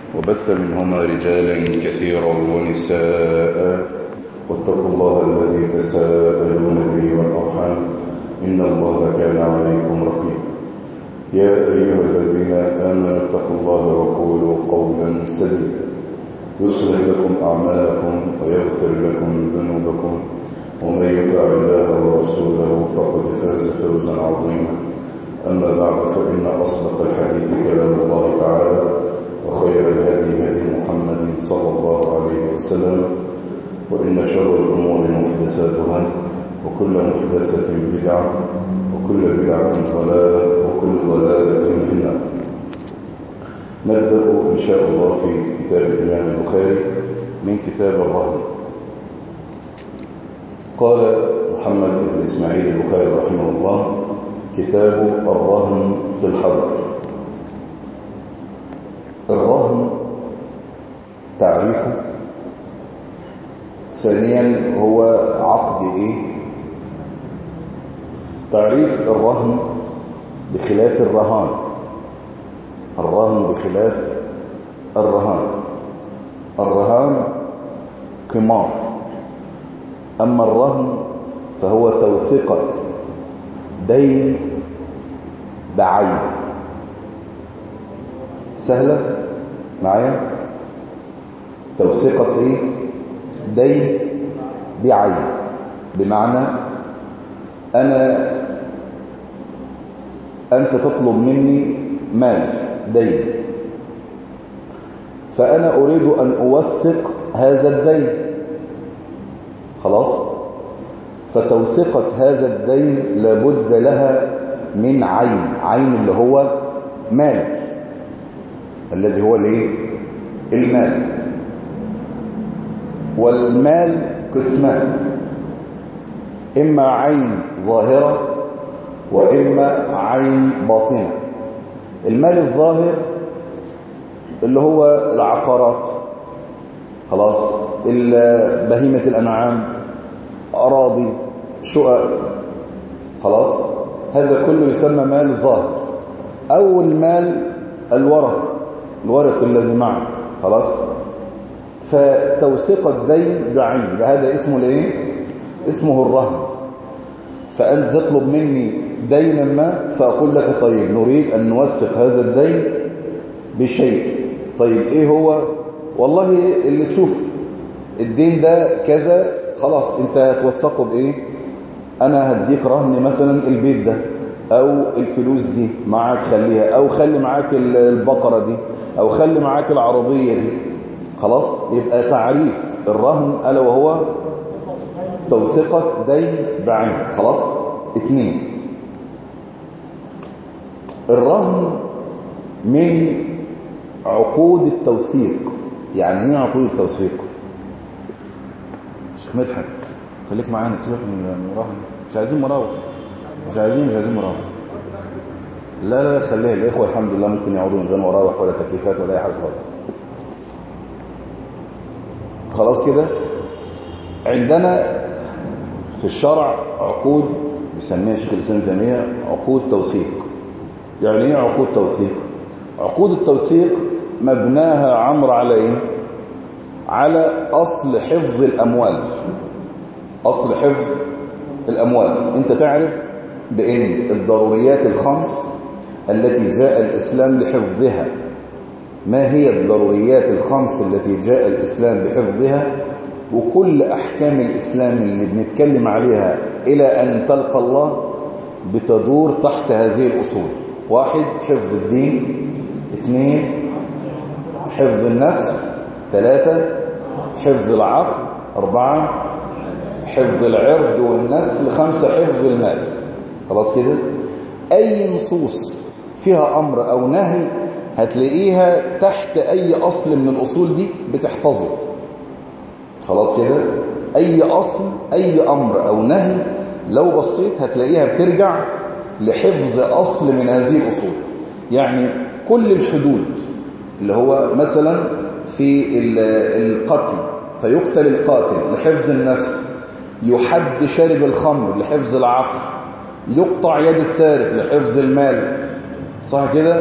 وبث منهما رجالا كثيرا ونساء واتقوا الله الذي تساءلون به والأرحام إن الله كان عليكم رقيبا يا أيها الذين آمنوا اتقوا الله وقولوا قولا سديدا يصلح لكم أعمالكم ويغفر لكم ذنوبكم ومن يطع الله ورسوله فقد فاز فوزا عظيما أما بعد فإن أصدق الحديث كلام الله تعالى وخير الهدي هدي محمد صلى الله عليه وسلم وإن شر الأمور محدثاتها وكل محدثة بدعة وكل بدعة ضلالة وكل ضلالة في النار نبدأ إن شاء الله في كتاب الإمام البخاري من كتاب الرهن قال محمد بن إسماعيل البخاري رحمه الله كتاب الرهن في الحضر الرهن تعريفه ثانيا هو عقد ايه تعريف الرهن بخلاف الرهان الرهن بخلاف الرهان الرهان قمار أما الرهن فهو توثيقة دين بعين سهلة معايا توثيقة ايه دين بعين بمعنى أنا أنت تطلب مني مال دين فأنا أريد أن أوثق هذا الدين خلاص فتوثقة هذا الدين لابد لها من عين عين اللي هو مال الذي هو الايه المال والمال قسمان إما عين ظاهرة وإما عين باطنة المال الظاهر اللي هو العقارات خلاص بهيمة الأنعام أراضي شقق خلاص هذا كله يسمى مال ظاهر أو المال الورق الورق الذي معك خلاص فتوثيق الدين بعين هذا اسمه الايه اسمه الرهن فأنت تطلب مني دينا ما فأقول لك طيب نريد أن نوثق هذا الدين بشيء طيب ايه هو والله اللي تشوف الدين ده كذا خلاص انت هتوثقه بايه انا هديك رهن مثلا البيت ده او الفلوس دي معاك خليها او خلي معاك البقرة دي او خلي معاك العربية دي خلاص يبقى تعريف الرهن ألا وهو توثيقة دين بعين خلاص اتنين الرهن من عقود التوثيق يعني ايه عقود التوثيق شيخ مدحت خليك معانا سيبك من الرهن مش عايزين مراوح مش عايزين مش عايزين مراوح لا لا خليها الاخوه الحمد لله ممكن يقعدوا من غير مراوح ولا تكييفات ولا اي حاجه خالص خلاص كده عندنا في الشرع عقود بيسميها شيخ الاسلام تيميه عقود توثيق يعني ايه عقود توثيق عقود التوثيق مبناها عمر على ايه على اصل حفظ الاموال اصل حفظ الاموال انت تعرف بان الضروريات الخمس التي جاء الاسلام لحفظها ما هي الضروريات الخمس التي جاء الإسلام بحفظها وكل أحكام الإسلام اللي بنتكلم عليها إلى أن تلقى الله بتدور تحت هذه الأصول واحد حفظ الدين اثنين حفظ النفس ثلاثة حفظ العقل أربعة حفظ العرض والنسل خمسة حفظ المال خلاص كده أي نصوص فيها أمر أو نهي هتلاقيها تحت أي أصل من الأصول دي بتحفظه خلاص كده أي أصل أي أمر أو نهي لو بصيت هتلاقيها بترجع لحفظ أصل من هذه الأصول يعني كل الحدود اللي هو مثلا في القتل فيقتل القاتل لحفظ النفس يحد شارب الخمر لحفظ العقل يقطع يد السارق لحفظ المال صح كده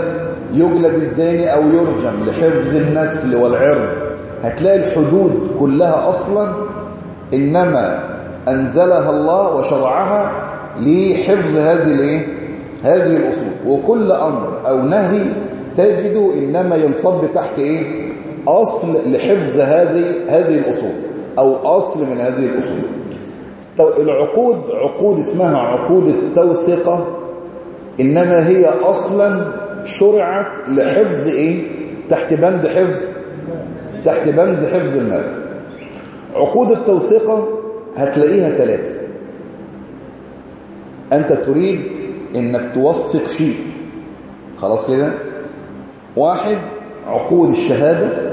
يجلد الزاني أو يرجم لحفظ النسل والعرض هتلاقي الحدود كلها أصلا إنما أنزلها الله وشرعها لحفظ هذه الايه هذه الأصول وكل أمر أو نهي تجده إنما ينصب تحت إيه أصل لحفظ هذه هذه الأصول أو أصل من هذه الأصول العقود عقود اسمها عقود التوثقة إنما هي أصلا شرعت لحفظ إيه تحت بند حفظ تحت بند حفظ المال عقود التوثقة هتلاقيها ثلاثة أنت تريد إنك توثق شيء خلاص كده واحد عقود الشهادة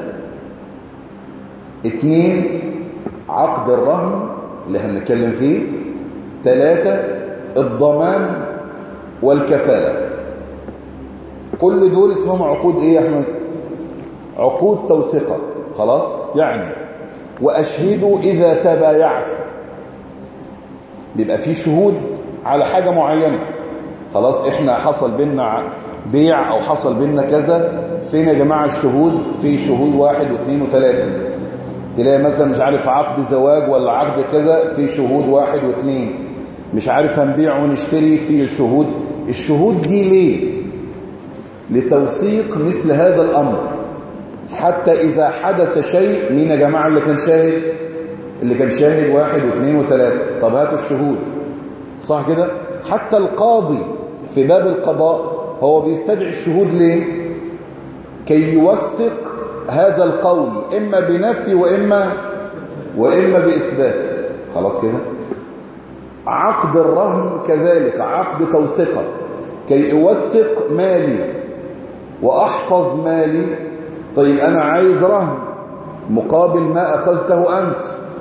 اثنين عقد الرهن اللي هنتكلم فيه ثلاثة الضمان والكفالة كل دول اسمهم عقود ايه يا احمد عقود توثقة خلاص يعني واشهدوا اذا تبايعت بيبقى في شهود على حاجة معينة خلاص احنا حصل بينا بيع او حصل بينا كذا فين يا جماعة الشهود في شهود واحد واثنين وثلاثة تلاقي مثلا مش عارف عقد زواج ولا عقد كذا في شهود واحد واثنين مش عارف هنبيع ونشتري في شهود الشهود دي ليه لتوثيق مثل هذا الأمر حتى إذا حدث شيء مين يا جماعة اللي كان شاهد اللي كان شاهد واحد واثنين وثلاثة طب هاتوا الشهود صح كده حتى القاضي في باب القضاء هو بيستدعي الشهود ليه كي يوثق هذا القول إما بنفي وإما وإما بإثبات خلاص كده عقد الرهن كذلك عقد توثقة كي أوثق مالي وأحفظ مالي طيب أنا عايز رهن مقابل ما أخذته أنت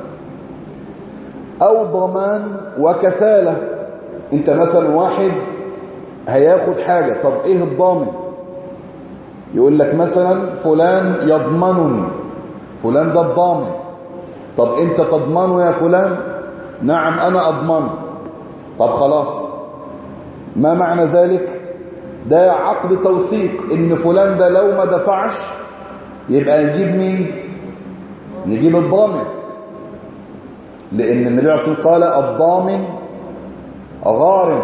أو ضمان وكفالة أنت مثلا واحد هياخد حاجة طب إيه الضامن يقول لك مثلا فلان يضمنني فلان ده الضامن طب انت تضمنه يا فلان نعم انا اضمنه طب خلاص ما معنى ذلك ده عقد توثيق ان فلان ده لو ما دفعش يبقى نجيب مين نجيب الضامن لان النبي عليه الصلاه والسلام قال الضامن غارم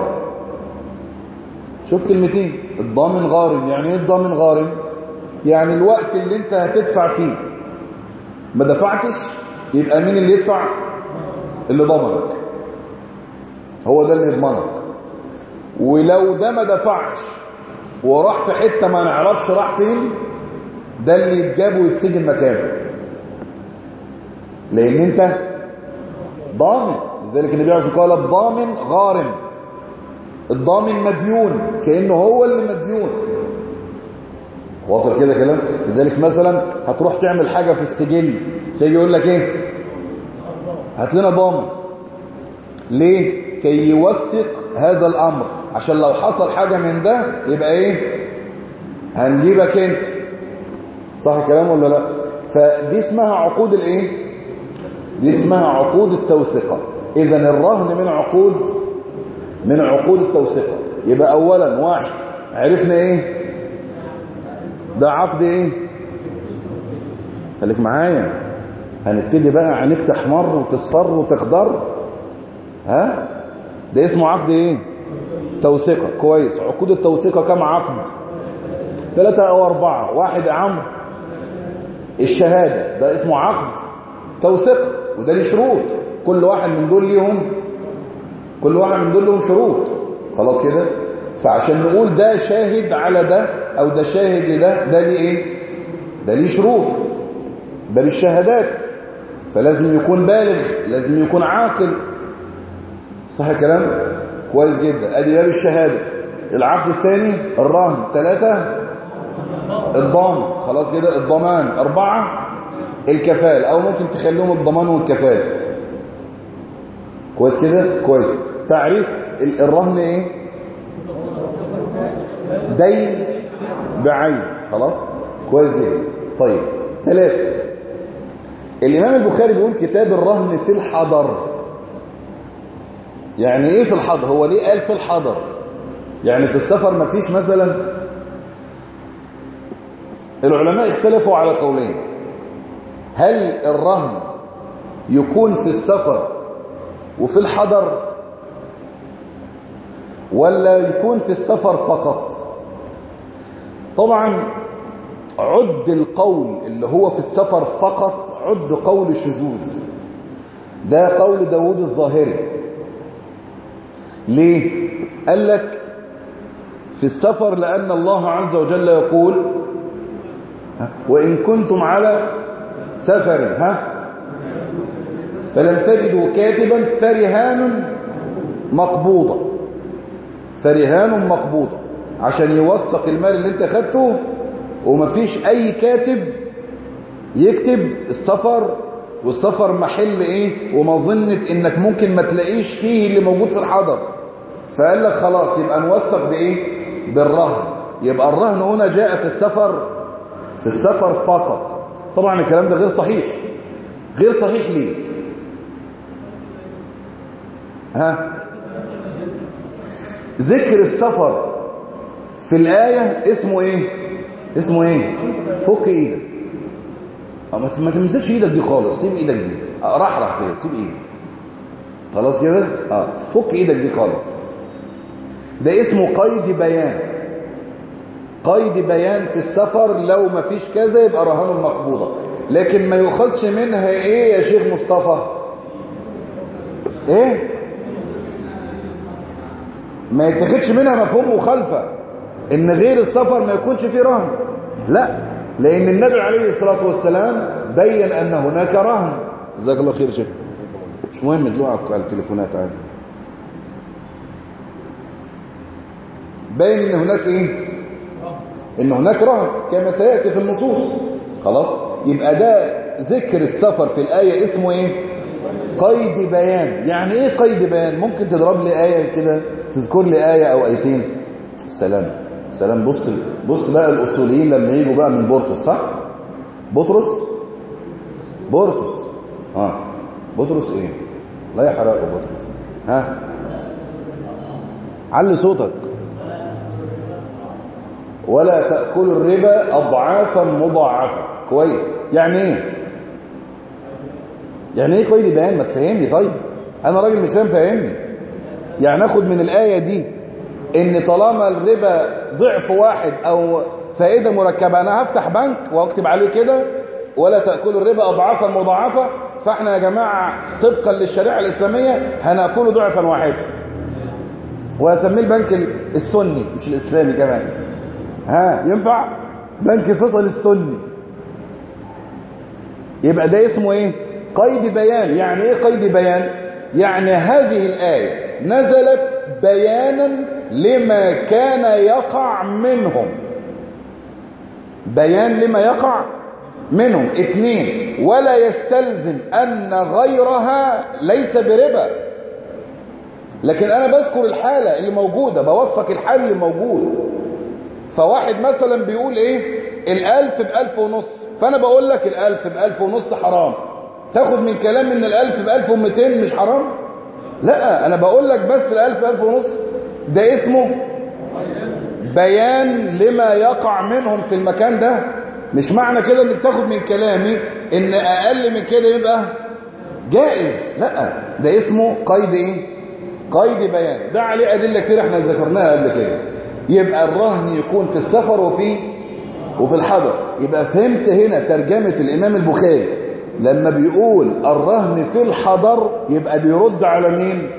شوف كلمتين الضامن غارم يعني ايه الضامن غارم يعني الوقت اللي انت هتدفع فيه ما دفعتش يبقى مين اللي يدفع اللي ضمنك هو ده اللي يضمنك ولو ده ما دفعش وراح في حتة ما نعرفش راح فين ده اللي يتجاب ويتسجن مكانه لان انت ضامن لذلك النبي عليه الصلاه والسلام قال الضامن غارم الضامن مديون كأنه هو اللي مديون واصل كده كلام لذلك مثلا هتروح تعمل حاجة في السجل تيجي يقول لك ايه هات لنا ضامن ليه كي يوثق هذا الامر عشان لو حصل حاجة من ده يبقى ايه هنجيبك انت صح الكلام ولا لا فدي اسمها عقود الايه دي اسمها عقود التوثقة اذا الرهن من عقود من عقود التوثقة يبقى اولا واحد عرفنا ايه ده عقد ايه خليك معايا هنبتدي بقى عينيك تحمر وتصفر وتخضر ها ده اسمه عقد ايه توثقة كويس عقود التوثقة كم عقد ثلاثة او اربعة واحد يا عمرو الشهادة ده اسمه عقد توثقة وده ليه شروط كل واحد من دول ليهم كل واحد من دول لهم شروط خلاص كده فعشان نقول ده شاهد على ده او ده شاهد لده ده ليه ايه ده ليه شروط ده للشهادات فلازم يكون بالغ لازم يكون عاقل صح الكلام كويس جدا ادي باب الشهاده العقد الثاني الرهن ثلاثة الضامن خلاص كده الضمان أربعة الكفال أو ممكن تخليهم الضمان والكفال كويس كده كويس تعريف الرهن ايه دين بعين خلاص كويس جدا طيب ثلاثة الإمام البخاري بيقول كتاب الرهن في الحضر يعني ايه في الحضر هو ليه قال في الحضر يعني في السفر ما فيش مثلا العلماء اختلفوا على قولين هل الرهن يكون في السفر وفي الحضر ولا يكون في السفر فقط طبعا عد القول اللي هو في السفر فقط عد قول الشذوذ ده قول داود الظاهري ليه قال لك في السفر لأن الله عز وجل يقول وإن كنتم على سفر ها فلم تجدوا كاتبا فرهان مقبوضة فرهان مقبوضة عشان يوثق المال اللي انت خدته ومفيش اي كاتب يكتب السفر والسفر محل ايه ومظنة انك ممكن ما تلاقيش فيه اللي موجود في الحضر فقال لك خلاص يبقى نوثق بايه بالرهن يبقى الرهن هنا جاء في السفر في السفر فقط طبعا الكلام ده غير صحيح غير صحيح ليه ها ذكر السفر في الآية اسمه ايه اسمه ايه فك ايدك ما تمسكش ايدك دي خالص سيب ايدك دي رحرح كده سيب ايدك خلاص كده اه فك ايدك دي خالص ده اسمه قيد بيان قيد بيان في السفر لو ما فيش كذا يبقى رهان مقبوضة لكن ما يؤخذش منها ايه يا شيخ مصطفى ايه ما يتخذش منها مفهوم مخالفة ان غير السفر ما يكونش فيه رهن لا لان النبي عليه الصلاة والسلام بين ان هناك رهن جزاك الله خير يا شيخ مش مهم تدلوها على التليفونات عادي باين ان هناك ايه ان هناك رهن كما سياتي في النصوص خلاص يبقى ده ذكر السفر في الايه اسمه ايه قيد بيان يعني ايه قيد بيان ممكن تضرب لي ايه كده تذكر لي ايه او ايتين سلام سلام بص بص بقى الاصوليين لما يجوا بقى من بورتوس صح بطرس بورتوس اه بطرس ايه لا يحرقه بطرس ها علي صوتك ولا تأكلوا الربا أضعافا مضاعفة كويس يعني ايه يعني ايه قيد بيان ما تفهمني طيب انا راجل مش فاهم فهمني يعني اخد من الآية دي ان طالما الربا ضعف واحد او فائدة مركبة انا هفتح بنك واكتب عليه كده ولا تأكلوا الربا أضعافا مضاعفة فاحنا يا جماعة طبقا للشريعة الإسلامية هنأكله ضعفا واحدا وهسميه البنك السني مش الإسلامي كمان ها ينفع بنك فصل السني يبقى ده اسمه ايه قيد بيان يعني ايه قيد بيان يعني هذه الآية نزلت بيانا لما كان يقع منهم بيان لما يقع منهم اثنين ولا يستلزم أن غيرها ليس بربا لكن أنا بذكر الحالة اللي موجودة بوثق الحال اللي موجود فواحد مثلا بيقول ايه الالف بألف ونص فانا بقول لك الالف بألف ونص حرام تاخد من كلام ان الالف بألف ومتين مش حرام لا انا بقول لك بس الالف بألف ونص ده اسمه بيان لما يقع منهم في المكان ده مش معنى كده انك تاخد من كلامي ان اقل من كده يبقى جائز لا ده اسمه قيد ايه قيد بيان ده عليه ادله كتير احنا ذكرناها قبل كده يبقى الرهن يكون في السفر وفي وفي الحضر يبقى فهمت هنا ترجمة الإمام البخاري لما بيقول الرهن في الحضر يبقى بيرد على مين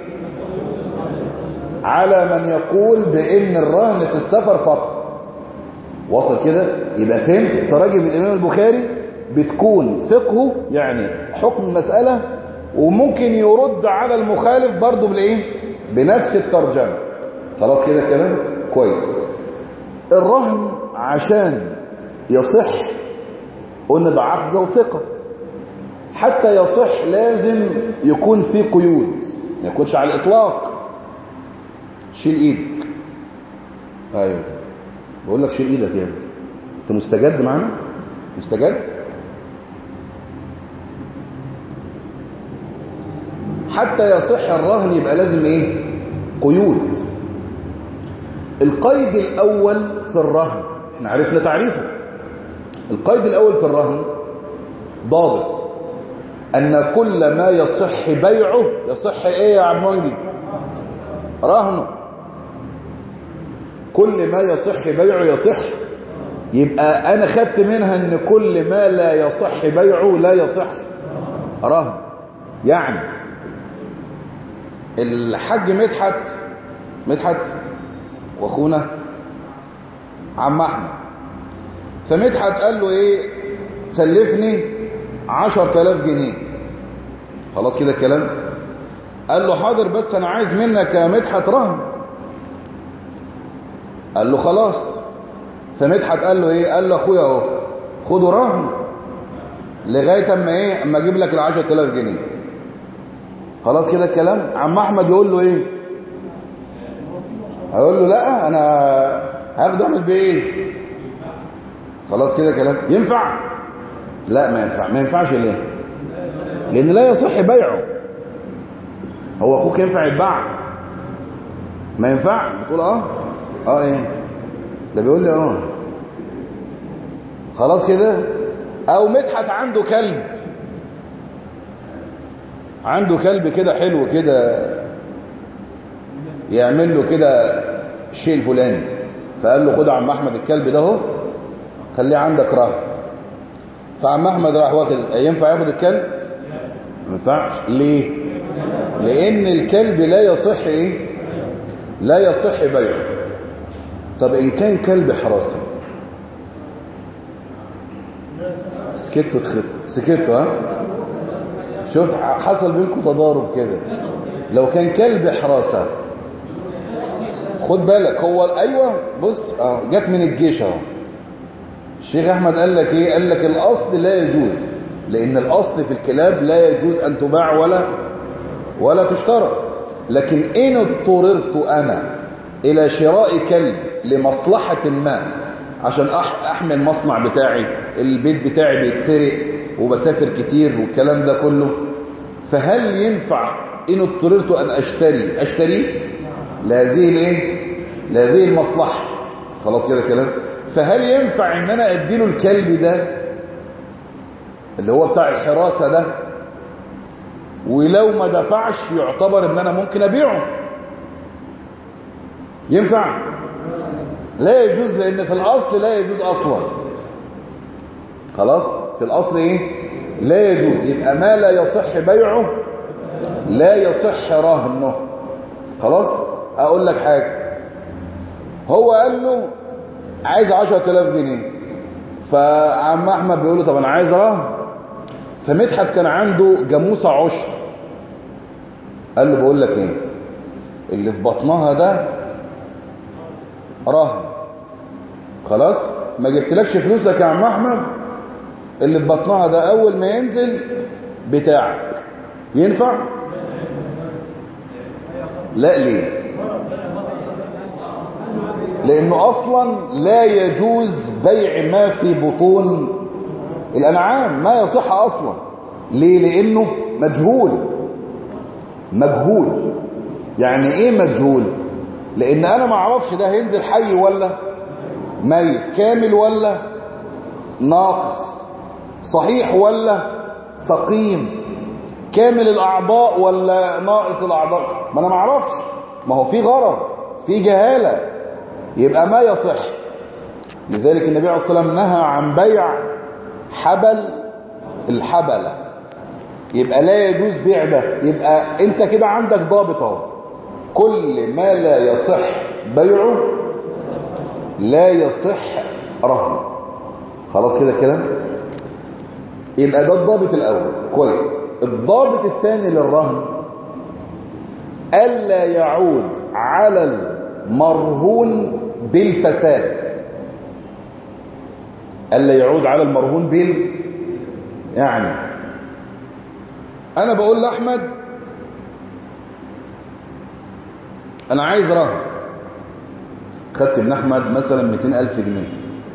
على من يقول بأن الرهن في السفر فقط وصل كده يبقى فهمت تراجم الإمام البخاري بتكون فقهه يعني حكم المسألة وممكن يرد على المخالف برضه بالايه بنفس الترجمة خلاص كده الكلام كويس الرهن عشان يصح قلنا ده عقد وثقة حتى يصح لازم يكون في قيود ما يكونش على الإطلاق شيل ايدك ايوه بقول لك شيل ايدك يعني انت مستجد معانا مستجد حتى يصح الرهن يبقى لازم ايه قيود القيد الاول في الرهن احنا عرفنا تعريفه القيد الأول في الرهن ضابط أن كل ما يصح بيعه يصح إيه يا عم وانجي رهنه كل ما يصح بيعه يصح يبقى أنا خدت منها أن كل ما لا يصح بيعه لا يصح رهن يعني الحاج مدحت مدحت واخونا عم احمد فمدحت قال له ايه سلفني عشر تلاف جنيه خلاص كده الكلام قال له حاضر بس انا عايز منك يا مدحت رهن قال له خلاص فمدحت قال له ايه قال له اخويا اهو خده رهن لغايه اما ايه اما اجيب لك ال 10000 جنيه خلاص كده الكلام عم احمد يقول له ايه هيقول له لا انا هاخده اعمل بيه ايه خلاص كده كلام ينفع لا ما ينفع ما ينفعش ليه لان لا يصح بيعه هو اخوك ينفع يتباع ما ينفع بتقول اه اه ايه ده بيقول لي اه خلاص كده او مدحت عنده كلب عنده كلب كده حلو كده يعمل له كده الشيء الفلاني فقال له خد عم احمد الكلب ده اهو خليه عندك رهن فعم احمد راح واخد ينفع ياخد الكلب ما ينفعش ليه لان الكلب لا يصح ايه لا يصح بيعه طب ان كان كلب حراسه سكتوا تخط سكتوا ها شفت حصل بينكم تضارب كده لو كان كلب حراسه خد بالك هو ايوه بص اه جت من الجيش اهو الشيخ احمد قال لك ايه قال لك الاصل لا يجوز لان الاصل في الكلاب لا يجوز ان تباع ولا ولا تشترى لكن ان اضطررت انا الى شراء كلب لمصلحه ما عشان احمي المصنع بتاعي البيت بتاعي بيتسرق وبسافر كتير والكلام ده كله فهل ينفع ان اضطررت ان اشتري اشتري لهذه الايه لهذه المصلحه خلاص كده كلام فهل ينفع ان انا اديله الكلب ده اللي هو بتاع الحراسه ده ولو ما دفعش يعتبر ان انا ممكن ابيعه ينفع لا يجوز لان في الاصل لا يجوز اصلا خلاص في الاصل ايه لا يجوز يبقى ما لا يصح بيعه لا يصح رهنه خلاص اقول لك حاجه هو قال له عايز 10000 جنيه فعم احمد بيقول له طب انا عايز رهن فمدحت كان عنده جاموسه عشر قال له بقول لك ايه اللي في بطنها ده رهن خلاص ما جبتلكش فلوسك يا عم احمد اللي في بطنها ده اول ما ينزل بتاعك ينفع لا ليه لانه اصلا لا يجوز بيع ما في بطون الانعام ما يصح اصلا ليه لانه مجهول مجهول يعني ايه مجهول لان انا ما اعرفش ده هينزل حي ولا ميت كامل ولا ناقص صحيح ولا سقيم كامل الاعضاء ولا ناقص الاعضاء ما انا ما اعرفش ما هو في غرر في جهاله يبقى ما يصح لذلك النبي عليه الصلاه والسلام نهى عن بيع حبل الحبله يبقى لا يجوز بيع ده يبقى انت كده عندك ضابط اهو كل ما لا يصح بيعه لا يصح رهن خلاص كده الكلام يبقى ده الضابط الاول كويس الضابط الثاني للرهن الا يعود على المرهون بالفساد الا يعود على المرهون بال يعني انا بقول لاحمد انا عايز رهن خدت من احمد مثلا 200000 جنيه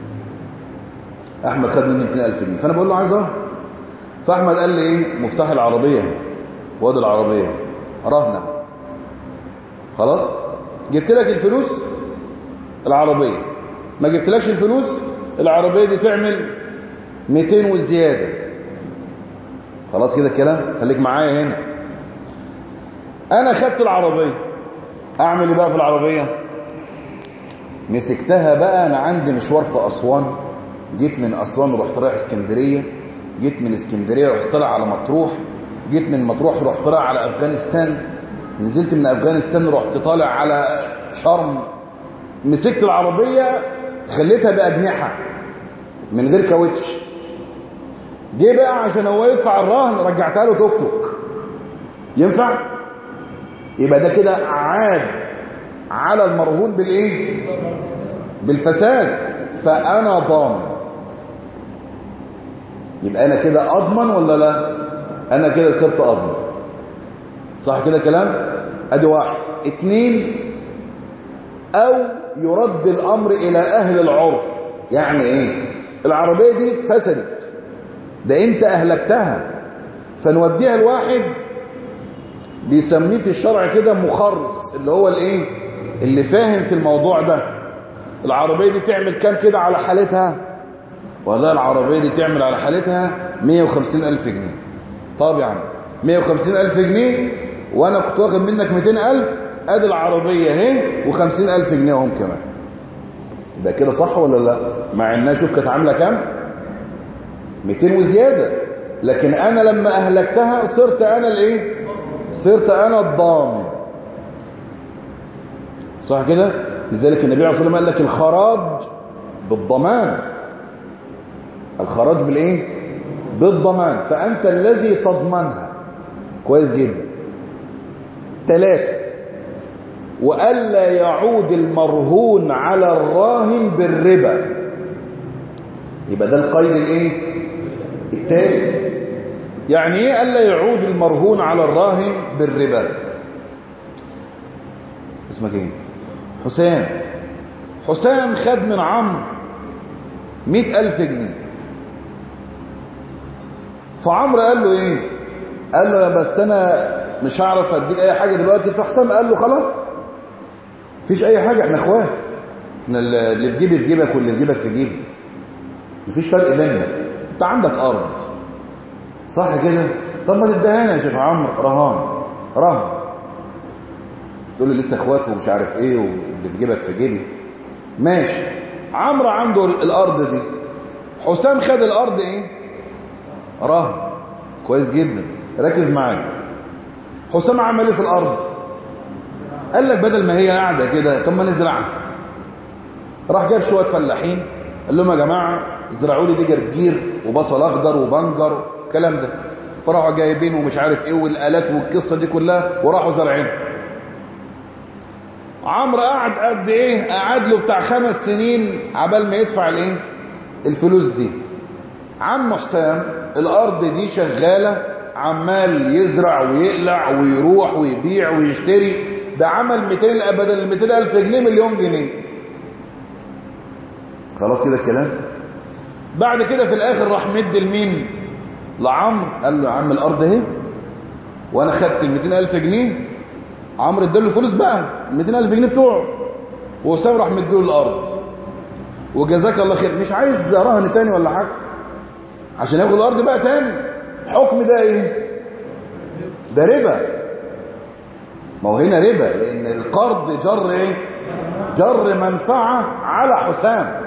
احمد خد مني 200000 جنيه فانا بقول له عايز رهن فاحمد قال لي ايه مفتاح العربيه واد العربيه رهنه خلاص جبت لك الفلوس العربيه ما جبتلكش الفلوس العربيه دي تعمل 200 وزيادة خلاص كده الكلام خليك معايا هنا انا خدت العربية اعمل ايه بقى في العربية مسكتها بقى انا عندي مشوار في اسوان جيت من اسوان ورحت رايح اسكندرية جيت من اسكندرية رحت طالع على مطروح جيت من مطروح رحت طالع على افغانستان نزلت من افغانستان رحت طالع على شرم مسكت العربية خليتها بأجنحة من غير كاوتش جه بقى عشان هو يدفع الرهن رجعتها له توك توك ينفع يبقى ده كده عاد على المرهون بالايه بالفساد فانا ضامن يبقى انا كده اضمن ولا لا انا كده صرت اضمن صح كده كلام ادي واحد اتنين او يرد الامر الى اهل العرف يعني ايه العربية دي اتفسدت ده انت اهلكتها فنوديها الواحد بيسميه في الشرع كده مخرص اللي هو الايه اللي فاهم في الموضوع ده العربية دي تعمل كام كده على حالتها والله العربية دي تعمل على حالتها 150 ألف جنيه طب يا عم 150 ألف جنيه وانا كنت واخد منك 200 ألف ادي العربية اهي و50 ألف جنيه هم كمان يبقى كده صح ولا لا مع انها شوف كانت عامله كام 200 وزياده لكن انا لما اهلكتها صرت انا الايه صرت انا الضامن صح كده لذلك النبي عليه الصلاه والسلام قال لك الخراج بالضمان الخراج بالايه بالضمان فانت الذي تضمنها كويس جدا ثلاثه وألا يعود المرهون على الراهن بالربا يبقى ده القيد الايه الثالث يعني ايه ألا يعود المرهون على الراهن بالربا اسمك ايه حسام حسام خد من عمرو مئة ألف جنيه فعمرو قال له ايه قال له بس انا مش هعرف اديك اي حاجة دلوقتي فحسام قال له خلاص مفيش اي حاجة احنا اخوات احنا اللي في جيبي في جيبك واللي في جيبك في جيبي مفيش فرق بيننا انت عندك ارض صح كده طب ما تدهاني يا شيخ عمرو رهان رهن تقول لي لسه اخوات ومش عارف ايه واللي في جيبك في جيبي ماشي عمرو عنده الارض دي حسام خد الارض ايه رهن كويس جدا ركز معايا حسام عمل ايه في الارض قال لك بدل ما هي قاعده كده طب ما نزرعها راح جاب شويه فلاحين قال لهم يا جماعه ازرعوا لي دي جرجير وبصل اخضر وبنجر الكلام ده فراحوا جايبين ومش عارف ايه والالات والقصه دي كلها وراحوا زارعين عمرو قعد قد ايه قعد له بتاع خمس سنين عبال ما يدفع الايه الفلوس دي عم حسام الارض دي شغاله عمال يزرع ويقلع ويروح ويبيع ويشتري ده عمل 200 بدل 200 الف جنيه مليون جنيه خلاص كده الكلام بعد كده في الاخر راح مد لمين لعمرو قال له يا عم الارض اهي وانا خدت ال 200 الف جنيه عمرو اداله الفلوس بقى ال 200 الف جنيه بتوعه وسام راح مديله الارض وجزاك الله خير مش عايز رهن تاني ولا حاجه عشان ياخد الارض بقى تاني حكم ده ايه ده ربا ما هو هنا ربا لان القرض جر ايه جر منفعه على حسام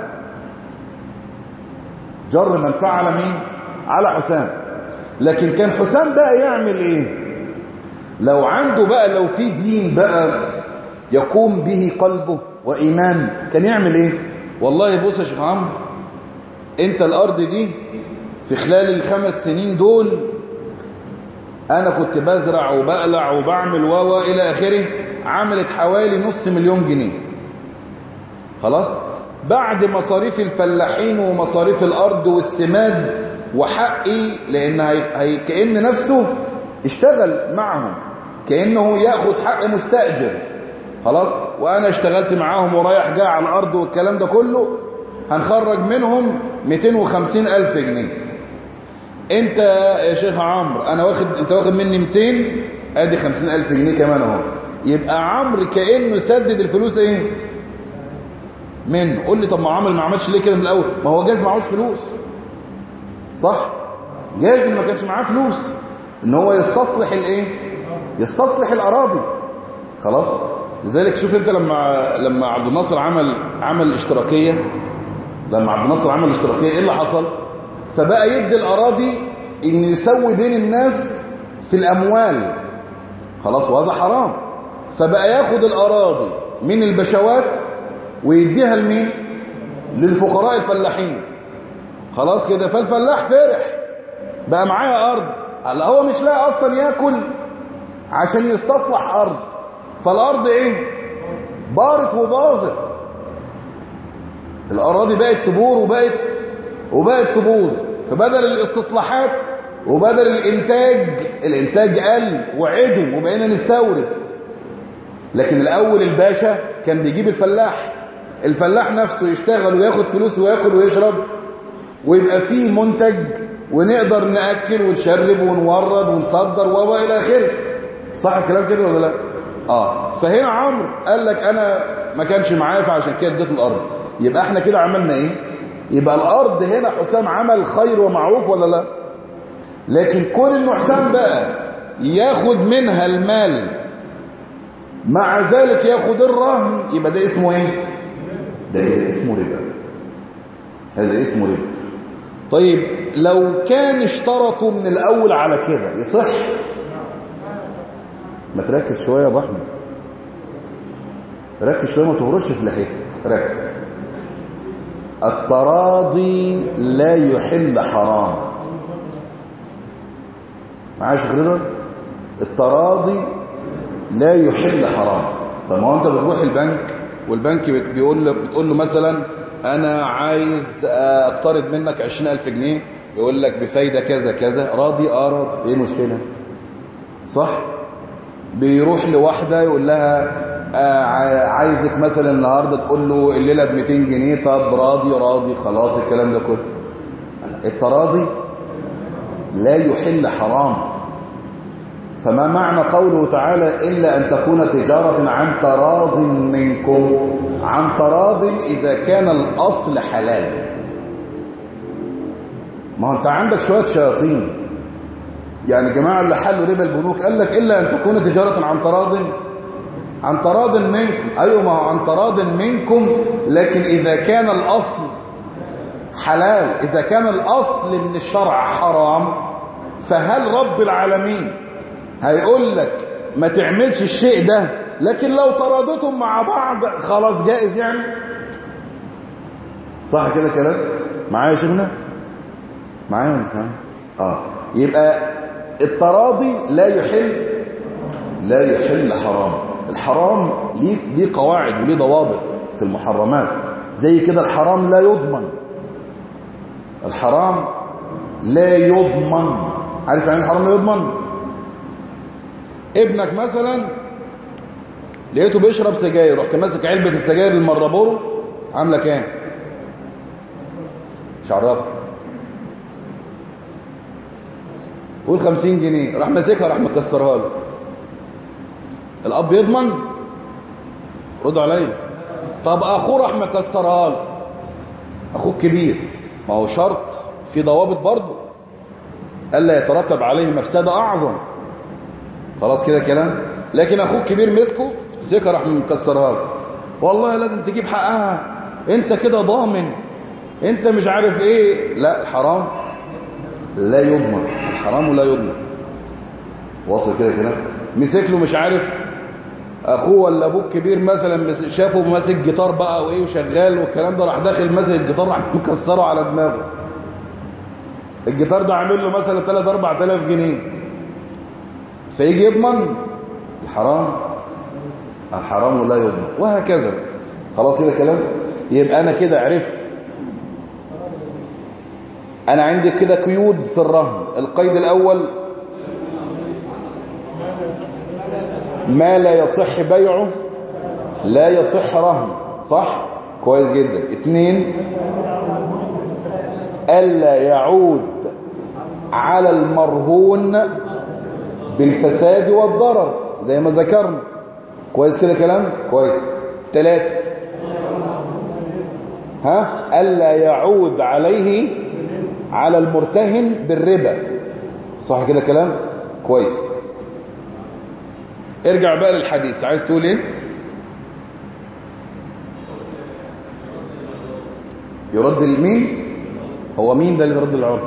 جر منفعه على مين على حسام لكن كان حسام بقى يعمل ايه لو عنده بقى لو في دين بقى يقوم به قلبه وايمان كان يعمل ايه والله بص يا شيخ عمرو انت الارض دي في خلال الخمس سنين دول انا كنت بزرع وبقلع وبعمل و الى اخره عملت حوالي نص مليون جنيه خلاص بعد مصاريف الفلاحين ومصاريف الارض والسماد وحقي لان هي... هي... كأن نفسه اشتغل معهم كأنه يأخذ حق مستأجر خلاص وانا اشتغلت معاهم ورايح جاي على الارض والكلام ده كله هنخرج منهم 250 الف جنيه انت يا شيخ عمرو انا واخد انت واخد مني 200 ادي 50 الف جنيه كمان اهو يبقى عمرو كانه سدد الفلوس ايه منه قول لي طب ما عمرو ما عملش ليه كده من الاول ما هو جاز معهوش فلوس صح جايز ما كانش معاه فلوس ان هو يستصلح الايه يستصلح الاراضي خلاص لذلك شوف انت لما لما عبد الناصر عمل عمل اشتراكيه لما عبد الناصر عمل اشتراكيه ايه اللي حصل فبقى يدي الاراضي ان يسوي بين الناس في الاموال خلاص وهذا حرام فبقى ياخد الاراضي من البشوات ويديها لمين للفقراء الفلاحين خلاص كده فالفلاح فرح بقى معايا ارض قال هو مش لاقي اصلا ياكل عشان يستصلح ارض فالارض ايه بارت وباظت الاراضي بقت تبور وبقت وبقت تبوظ فبدل الاستصلاحات وبدل الانتاج الانتاج قل وعدم وبقينا نستورد لكن الاول الباشا كان بيجيب الفلاح الفلاح نفسه يشتغل وياخد فلوس وياكل ويشرب ويبقى فيه منتج ونقدر ناكل ونشرب ونورد ونصدر وما الى اخره صح الكلام كده ولا لا اه فهنا عمرو قال لك انا ما كانش معايا فعشان كده اديته الارض يبقى احنا كده عملنا ايه يبقى الارض هنا حسام عمل خير ومعروف ولا لا لكن كون انه حسام بقى ياخد منها المال مع ذلك ياخد الرهن يبقى ده اسمه ايه ده كده اسمه ربا هذا اسمه ربا طيب لو كان اشترطوا من الاول على كده يصح ما تركز شويه يا ابو احمد ركز شويه ما تهرش في لحيتك ركز التراضي لا يحل حرام معايا يا شيخ رضا التراضي لا يحل حرام طب ما هو انت بتروح البنك والبنك بيقول له بتقول له مثلا انا عايز اقترض منك 20000 جنيه يقول لك بفايده كذا كذا راضي اه راضي ايه المشكله صح بيروح لواحده يقول لها آه عايزك مثلا النهارده تقول له الليله ب 200 جنيه طب راضي راضي خلاص الكلام ده كله التراضي لا يحل حرام فما معنى قوله تعالى إلا أن تكون تجارة عن تراض منكم عن تراض إذا كان الأصل حلال ما هو أنت عندك شوية شياطين يعني جماعة اللي حلوا ربا البنوك قال لك إلا أن تكون تجارة عن تراض عن تراض منكم أيوة ما هو عن تراض منكم لكن إذا كان الأصل حلال إذا كان الأصل من الشرع حرام فهل رب العالمين هيقول لك ما تعملش الشيء ده لكن لو تراضتم مع بعض خلاص جائز يعني صح كده كلام معايا يا شيخنا معايا ولا مش معايا اه يبقى التراضي لا يحل لا يحل حرام الحرام ليه ليه قواعد وليه ضوابط في المحرمات زي كده الحرام لا يضمن الحرام لا يضمن عارف يعني الحرام لا يضمن ابنك مثلا لقيته بيشرب سجاير رحت ماسك علبه السجاير المربورو عامله كام مش عرفك قول 50 جنيه راح ماسكها راح مكسرها له الاب يضمن رد عليا طب اخوه راح مكسرها له اخوك كبير ما هو شرط في ضوابط برضه الا يترتب عليه مفسده اعظم خلاص كده كلام لكن اخوك كبير مسكه سكه راح مكسرها له والله لازم تجيب حقها انت كده ضامن انت مش عارف ايه لا الحرام لا يضمن الحرام لا يضمن واصل كده كلام مسك له مش عارف اخوه ولا ابوك كبير مثلا شافه ماسك جيتار بقى وايه وشغال والكلام ده راح داخل ماسك الجيتار راح مكسره على دماغه الجيتار ده عامل له مثلا 3 4000 جنيه فيجي يضمن الحرام الحرام لا يضمن وهكذا خلاص كده كلام يبقى انا كده عرفت انا عندي كده قيود في الرهن القيد الاول ما لا يصح بيعه لا يصح رهن صح كويس جدا اتنين الا يعود على المرهون بالفساد والضرر زي ما ذكرنا كويس كده كلام كويس ثلاثة ها ألا يعود عليه على المرتهن بالربا صح كده كلام كويس ارجع بقى للحديث عايز تقول ايه يرد لمين هو مين ده اللي يرد العرف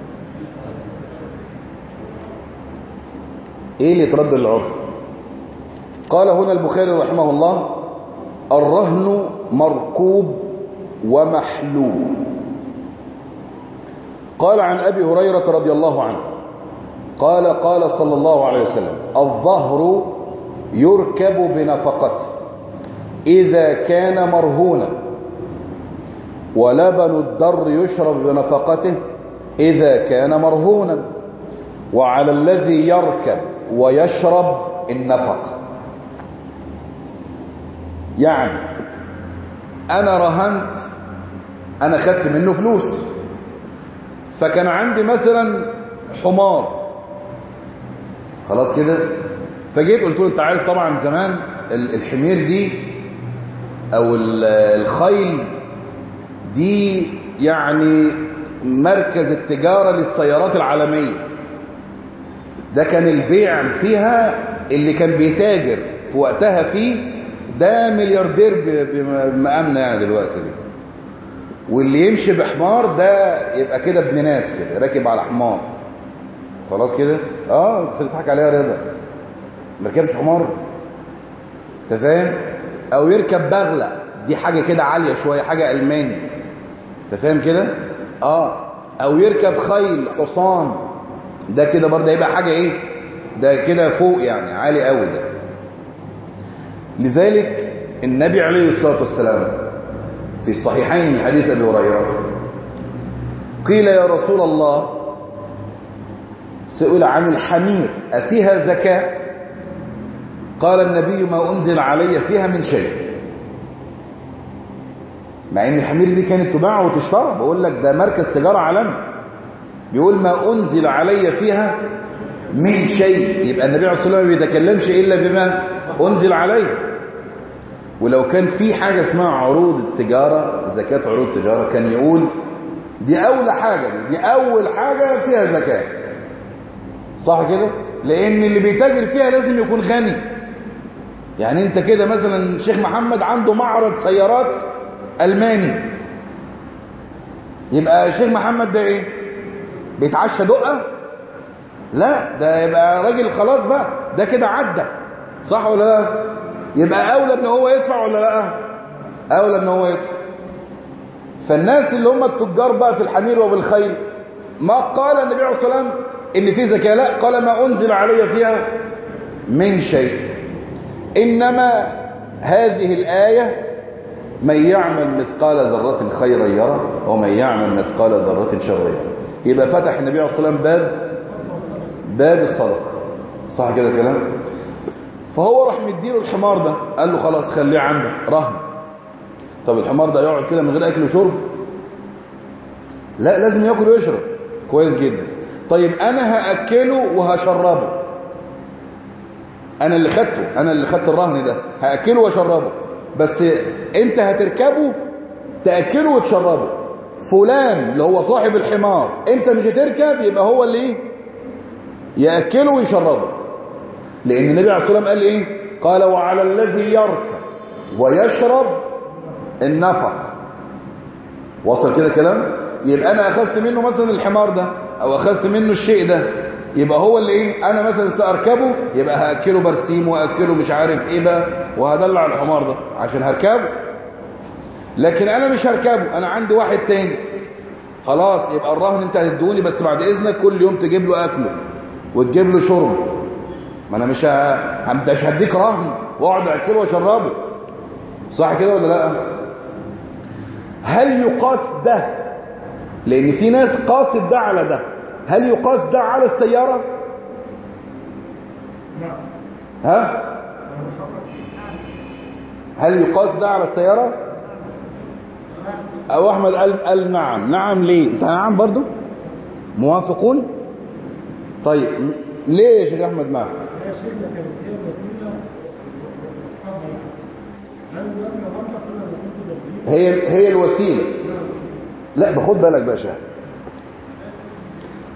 ايه اللي يترد للعرف قال هنا البخاري رحمه الله الرهن مركوب ومحلول قال عن أبي هريرة رضي الله عنه قال قال صلى الله عليه وسلم الظهر يركب بنفقته إذا كان مرهونا ولبن الدر يشرب بنفقته إذا كان مرهونا وعلى الذي يركب ويشرب النفقة يعني أنا رهنت أنا خدت منه فلوس فكان عندي مثلا حمار خلاص كده فجيت قلت له انت عارف طبعا زمان الحمير دي او الخيل دي يعني مركز التجارة للسيارات العالمية ده كان البيع فيها اللي كان بيتاجر في وقتها فيه ده ملياردير بمقامنا يعني دلوقتي دي واللي يمشي بحمار ده يبقى كده ابن ناس كده راكب على حمار خلاص كده اه انت بتضحك عليها رضا ما ركبتش حمار انت فاهم او يركب بغله دي حاجه كده عاليه شويه حاجه الماني انت فاهم كده اه او يركب خيل حصان ده كده برضه هيبقى حاجه ايه ده كده فوق يعني عالي قوي ده لذلك النبي عليه الصلاه والسلام في الصحيحين من حديث ابي هريره قيل يا رسول الله سئل عن الحمير أفيها زكاة قال النبي ما أنزل علي فيها من شيء مع ان الحمير دي كانت تباع وتشترى بقول لك ده مركز تجارة عالمي بيقول ما أنزل علي فيها من شيء يبقى النبي عليه الصلاة والسلام ما بيتكلمش إلا بما أنزل عليه ولو كان في حاجة اسمها عروض التجارة زكاة عروض التجارة كان يقول دي أول حاجة دي, دي أول حاجة فيها زكاة صح كده لأن اللي بيتاجر فيها لازم يكون غني يعني انت كده مثلا شيخ محمد عنده معرض سيارات ألماني يبقى شيخ محمد ده ايه بيتعشى دقة لا ده يبقى راجل خلاص بقى ده كده عدى صح ولا لا يبقى اولى ان هو يدفع ولا لا اولى ان هو يدفع فالناس اللي هم التجار بقى في الحمير وبالخيل ما قال النبي عليه الصلاه والسلام ان في زكاه لا قال ما انزل علي فيها من شيء انما هذه الايه من يعمل مثقال ذره خيرا يرى ومن يعمل مثقال ذره شرا يرى يبقى فتح النبي عليه الصلاه والسلام باب باب الصدقه صح كده كلام فهو راح مديله الحمار ده قال له خلاص خليه عندك رهن طب الحمار ده يقعد كده من غير اكل وشرب لا لازم ياكل ويشرب كويس جدا طيب انا هاكله وهشربه انا اللي خدته انا اللي خدت الرهن ده هاكله واشربه بس انت هتركبه تاكله وتشربه فلان اللي هو صاحب الحمار انت مش هتركب يبقى هو اللي ايه ياكله ويشربه لان النبي عليه الصلاه والسلام قال ايه قال وعلى الذي يركب ويشرب النفق وصل كده كلام يبقى انا اخذت منه مثلا الحمار ده او اخذت منه الشيء ده يبقى هو اللي ايه انا مثلا ساركبه يبقى هاكله برسيم واكله مش عارف ايه بقى وهدلع الحمار ده عشان هركبه لكن انا مش هركبه انا عندي واحد تاني خلاص يبقى الرهن انت هتدوني بس بعد اذنك كل يوم تجيب له اكله وتجيب له شرب ما انا مش ه... مش هديك رهن واقعد اكله واشربه صح كده ولا لا هل يقاس ده لان في ناس قاست ده على ده هل يقاس ده على السيارة ها هل يقاس ده على السيارة او احمد قال, قال نعم نعم ليه انت نعم برضو موافقون طيب ليه يا شيخ احمد نعم هي هي الوسيله لا بخد بالك بقى شاهد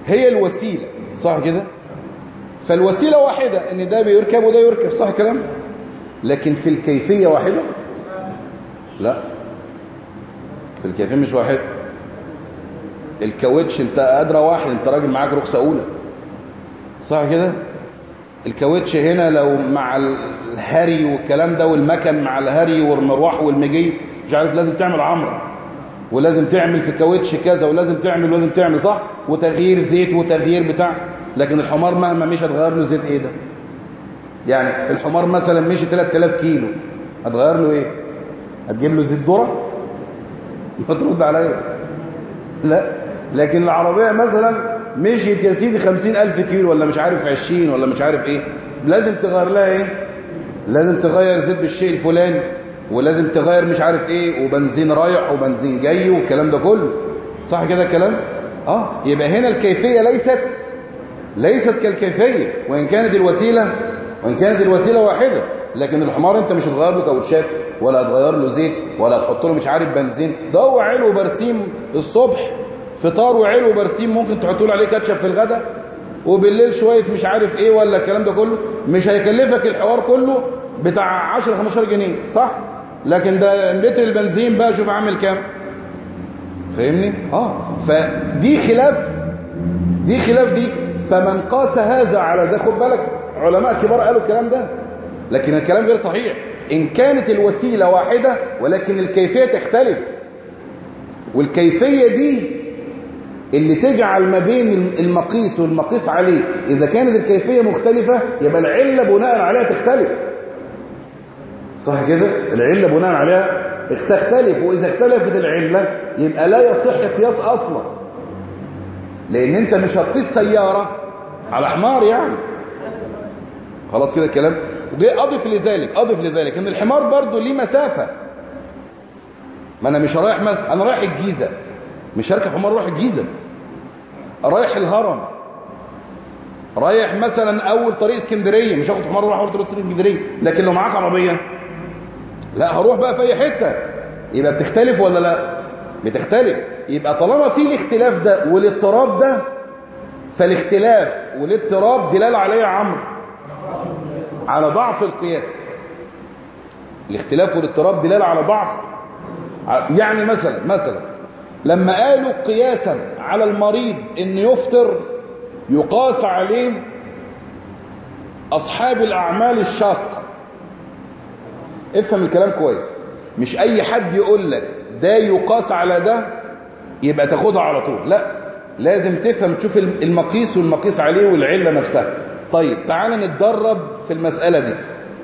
هي الوسيلة صح كده فالوسيلة واحدة ان ده بيركب وده يركب صح كلام لكن في الكيفية واحدة لا في الكيفية مش واحد الكاوتش انت قادرة واحد انت راجل معاك رخصة اولى صح كده الكاوتش هنا لو مع الهري والكلام ده والمكن مع الهري والمروح والمجي مش عارف لازم تعمل عمره ولازم تعمل في كاوتش كذا ولازم تعمل ولازم تعمل صح وتغيير زيت وتغيير بتاع لكن الحمار مهما مش هتغير له زيت ايه ده يعني الحمار مثلا مشي 3000 كيلو هتغير له ايه هتجيب له زيت ذره ما ترد عليا لا لكن العربيه مثلا مشيت يا سيدي 50000 كيلو ولا مش عارف 20 ولا مش عارف ايه لازم تغير لها ايه لازم تغير زيت بالشيء الفلاني ولازم تغير مش عارف ايه وبنزين رايح وبنزين جاي والكلام ده كله صح كده كلام اه يبقى هنا الكيفية ليست ليست كالكيفية وإن كانت الوسيلة وإن كانت الوسيلة واحدة لكن الحمار انت مش هتغير له كاوتشات ولا هتغير له زيت ولا هتحط له مش عارف بنزين ده هو علو برسيم الصبح فطار وعلو برسيم ممكن تحط له عليه كاتشب في الغداء وبالليل شوية مش عارف ايه ولا الكلام ده كله مش هيكلفك الحوار كله بتاع 10 15 جنيه صح لكن ده لتر البنزين بقى شوف عامل كام فاهمني اه فدي خلاف دي خلاف دي فمن قاس هذا على ده خد بالك علماء كبار قالوا الكلام ده لكن الكلام غير صحيح إن كانت الوسيلة واحدة ولكن الكيفية تختلف والكيفية دي اللي تجعل ما بين المقيس والمقيس عليه إذا كانت الكيفية مختلفة يبقى العلة بناء عليها تختلف صح كده العلة بناء عليها تختلف وإذا اختلفت العلة يبقى لا يصح قياس أصلا لأن أنت مش هتقيس سيارة على حمار يعني خلاص كده الكلام أضف لذلك أضف لذلك أن الحمار برضو ليه مسافة ما أنا مش رايح ما أنا رايح الجيزة مش هركب حمار رايح الجيزة رايح الهرم رايح مثلا أول طريق اسكندرية مش هاخد حمار رايح أول طريق اسكندرية لكن لو معاك عربية لا هروح بقى في أي حتة يبقى بتختلف ولا لا بتختلف يبقى طالما في الاختلاف ده والاضطراب ده فالاختلاف والاضطراب دلالة عليه يا عمرو على ضعف القياس الاختلاف والاضطراب دلالة على ضعف يعني مثلا مثلا لما قالوا قياسا على المريض ان يفطر يقاس عليه اصحاب الاعمال الشاقه افهم الكلام كويس مش اي حد يقول لك ده يقاس على ده يبقى تاخدها على طول لا لازم تفهم تشوف المقيس والمقيس عليه والعله نفسها طيب تعال نتدرب في المساله دي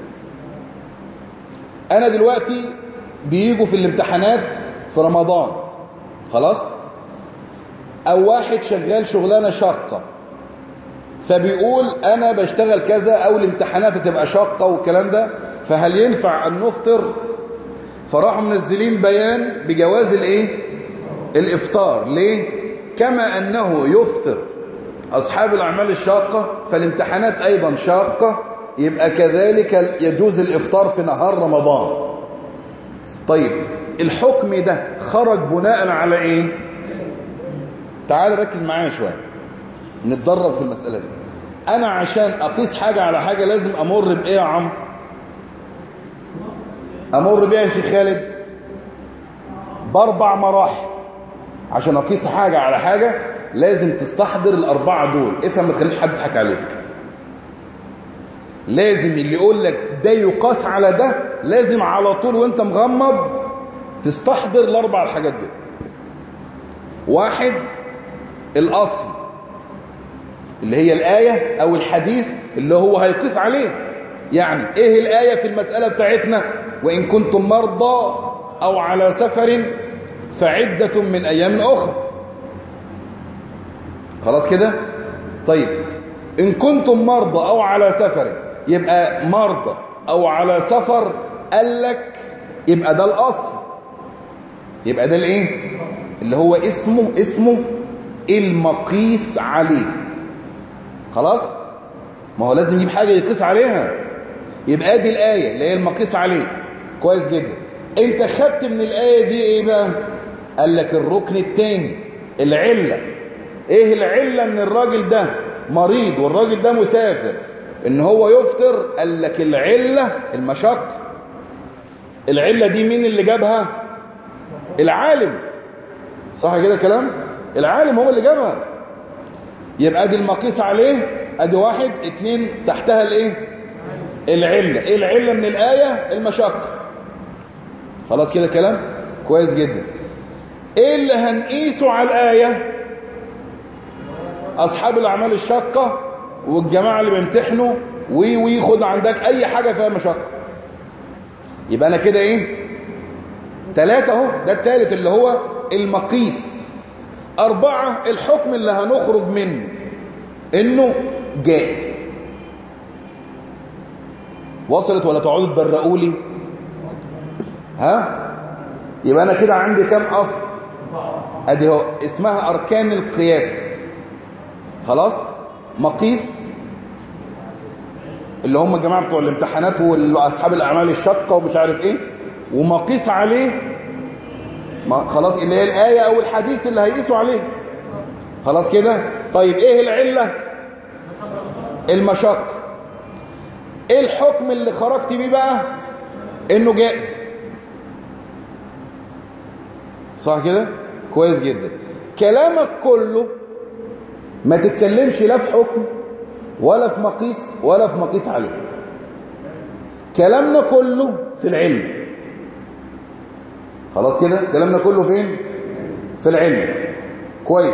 انا دلوقتي بيجوا في الامتحانات في رمضان خلاص او واحد شغال شغلانه شاقه فبيقول انا بشتغل كذا او الامتحانات هتبقى شاقه والكلام ده فهل ينفع ان نفطر فراحوا منزلين بيان بجواز الايه الافطار ليه كما انه يفطر اصحاب الاعمال الشاقه فالامتحانات ايضا شاقه يبقى كذلك يجوز الافطار في نهار رمضان طيب الحكم ده خرج بناء على ايه تعال ركز معايا شويه نتدرب في المساله دي انا عشان اقيس حاجه على حاجه لازم امر بايه يا عم امر بيها يا شيخ خالد باربع مراحل عشان اقيس حاجه على حاجه لازم تستحضر الاربعه دول افهم ما تخليش حد يضحك عليك لازم اللي يقول لك ده يقاس على ده لازم على طول وانت مغمض تستحضر الاربع الحاجات دي واحد الاصل اللي هي الآية أو الحديث اللي هو هيقيس عليه يعني إيه الآية في المسألة بتاعتنا وإن كنتم مرضى أو على سفر فعدة من أيام أخرى خلاص كده طيب إن كنتم مرضى أو على سفر يبقى مرضى أو على سفر قال لك يبقى ده الأصل يبقى ده الإيه اللي هو اسمه اسمه المقيس عليه خلاص ما هو لازم يجيب حاجة يقيس عليها يبقى دي الآية اللي هي المقيس عليه كويس جدا انت خدت من الآية دي ايه بقى قال لك الركن الثاني العلة ايه العلة ان الراجل ده مريض والراجل ده مسافر ان هو يفطر قال لك العلة المشق العلة دي مين اللي جابها العالم صح كده كلام العالم هو اللي جابها يبقى دي المقيس عليه ادي واحد اتنين تحتها الايه العلة ايه العلة من الآية المشق خلاص كده كلام كويس جدا ايه اللي هنقيسه على الآية اصحاب الاعمال الشاقة والجماعة اللي بيمتحنوا وي وي خد عندك اي حاجة فيها مشقة يبقى انا كده ايه ثلاثة اهو ده الثالث اللي هو المقيس أربعة الحكم اللي هنخرج منه إنه جائز وصلت ولا تقعدوا تبرقوا لي ها يبقى أنا كده عندي كام أصل أدي هو اسمها أركان القياس خلاص مقيس اللي هم الجماعة بتوع الامتحانات واصحاب الأعمال الشاقة ومش عارف إيه ومقيس عليه ما خلاص اللي هي الآية أو الحديث اللي هيقيسوا عليه خلاص كده طيب إيه العلة المشق إيه الحكم اللي خرجت بيه بقى إنه جائز صح كده كويس جدا كلامك كله ما تتكلمش لا في حكم ولا في مقيس ولا في مقيس عليه كلامنا كله في العلم خلاص كده كلامنا كله فين في العلم كويس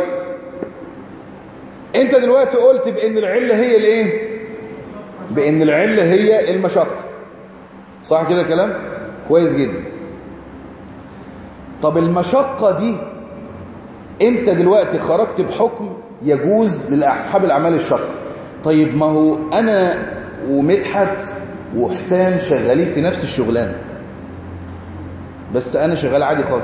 انت دلوقتي قلت بان العله هي الايه بان العله هي المشقه صح كده كلام كويس جدا طب المشقه دي انت دلوقتي خرجت بحكم يجوز لاصحاب الاعمال الشاقه طيب ما هو انا ومدحت وحسام شغالين في نفس الشغلانه بس انا شغال عادي خالص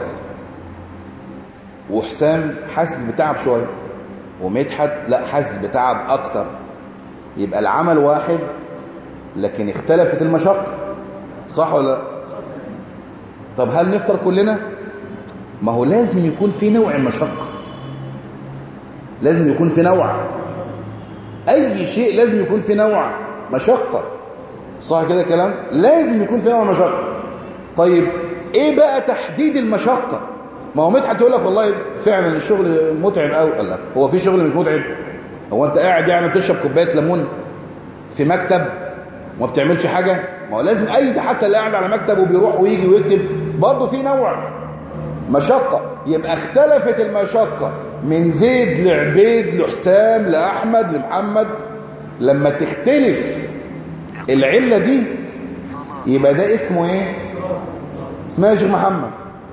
وحسام حاسس بتعب شويه ومدحت لا حاسس بتعب اكتر يبقى العمل واحد لكن اختلفت المشقه صح ولا لا طب هل نفطر كلنا ما هو لازم يكون في نوع مشقه لازم يكون في نوع اي شيء لازم يكون في نوع مشقه صح كده كلام لازم يكون في نوع مشقه طيب ايه بقى تحديد المشقة ما هو مدحت يقول لك والله فعلا الشغل متعب قوي قال هو في شغل مش متعب هو انت قاعد يعني بتشرب كوبايه ليمون في مكتب وما بتعملش حاجه ما هو لازم اي ده حتى اللي قاعد على مكتب وبيروح ويجي ويكتب برضه في نوع مشقه يبقى اختلفت المشقه من زيد لعبيد لحسام لاحمد لمحمد لما تختلف العله دي يبقى ده اسمه ايه اسمها يا شيخ محمد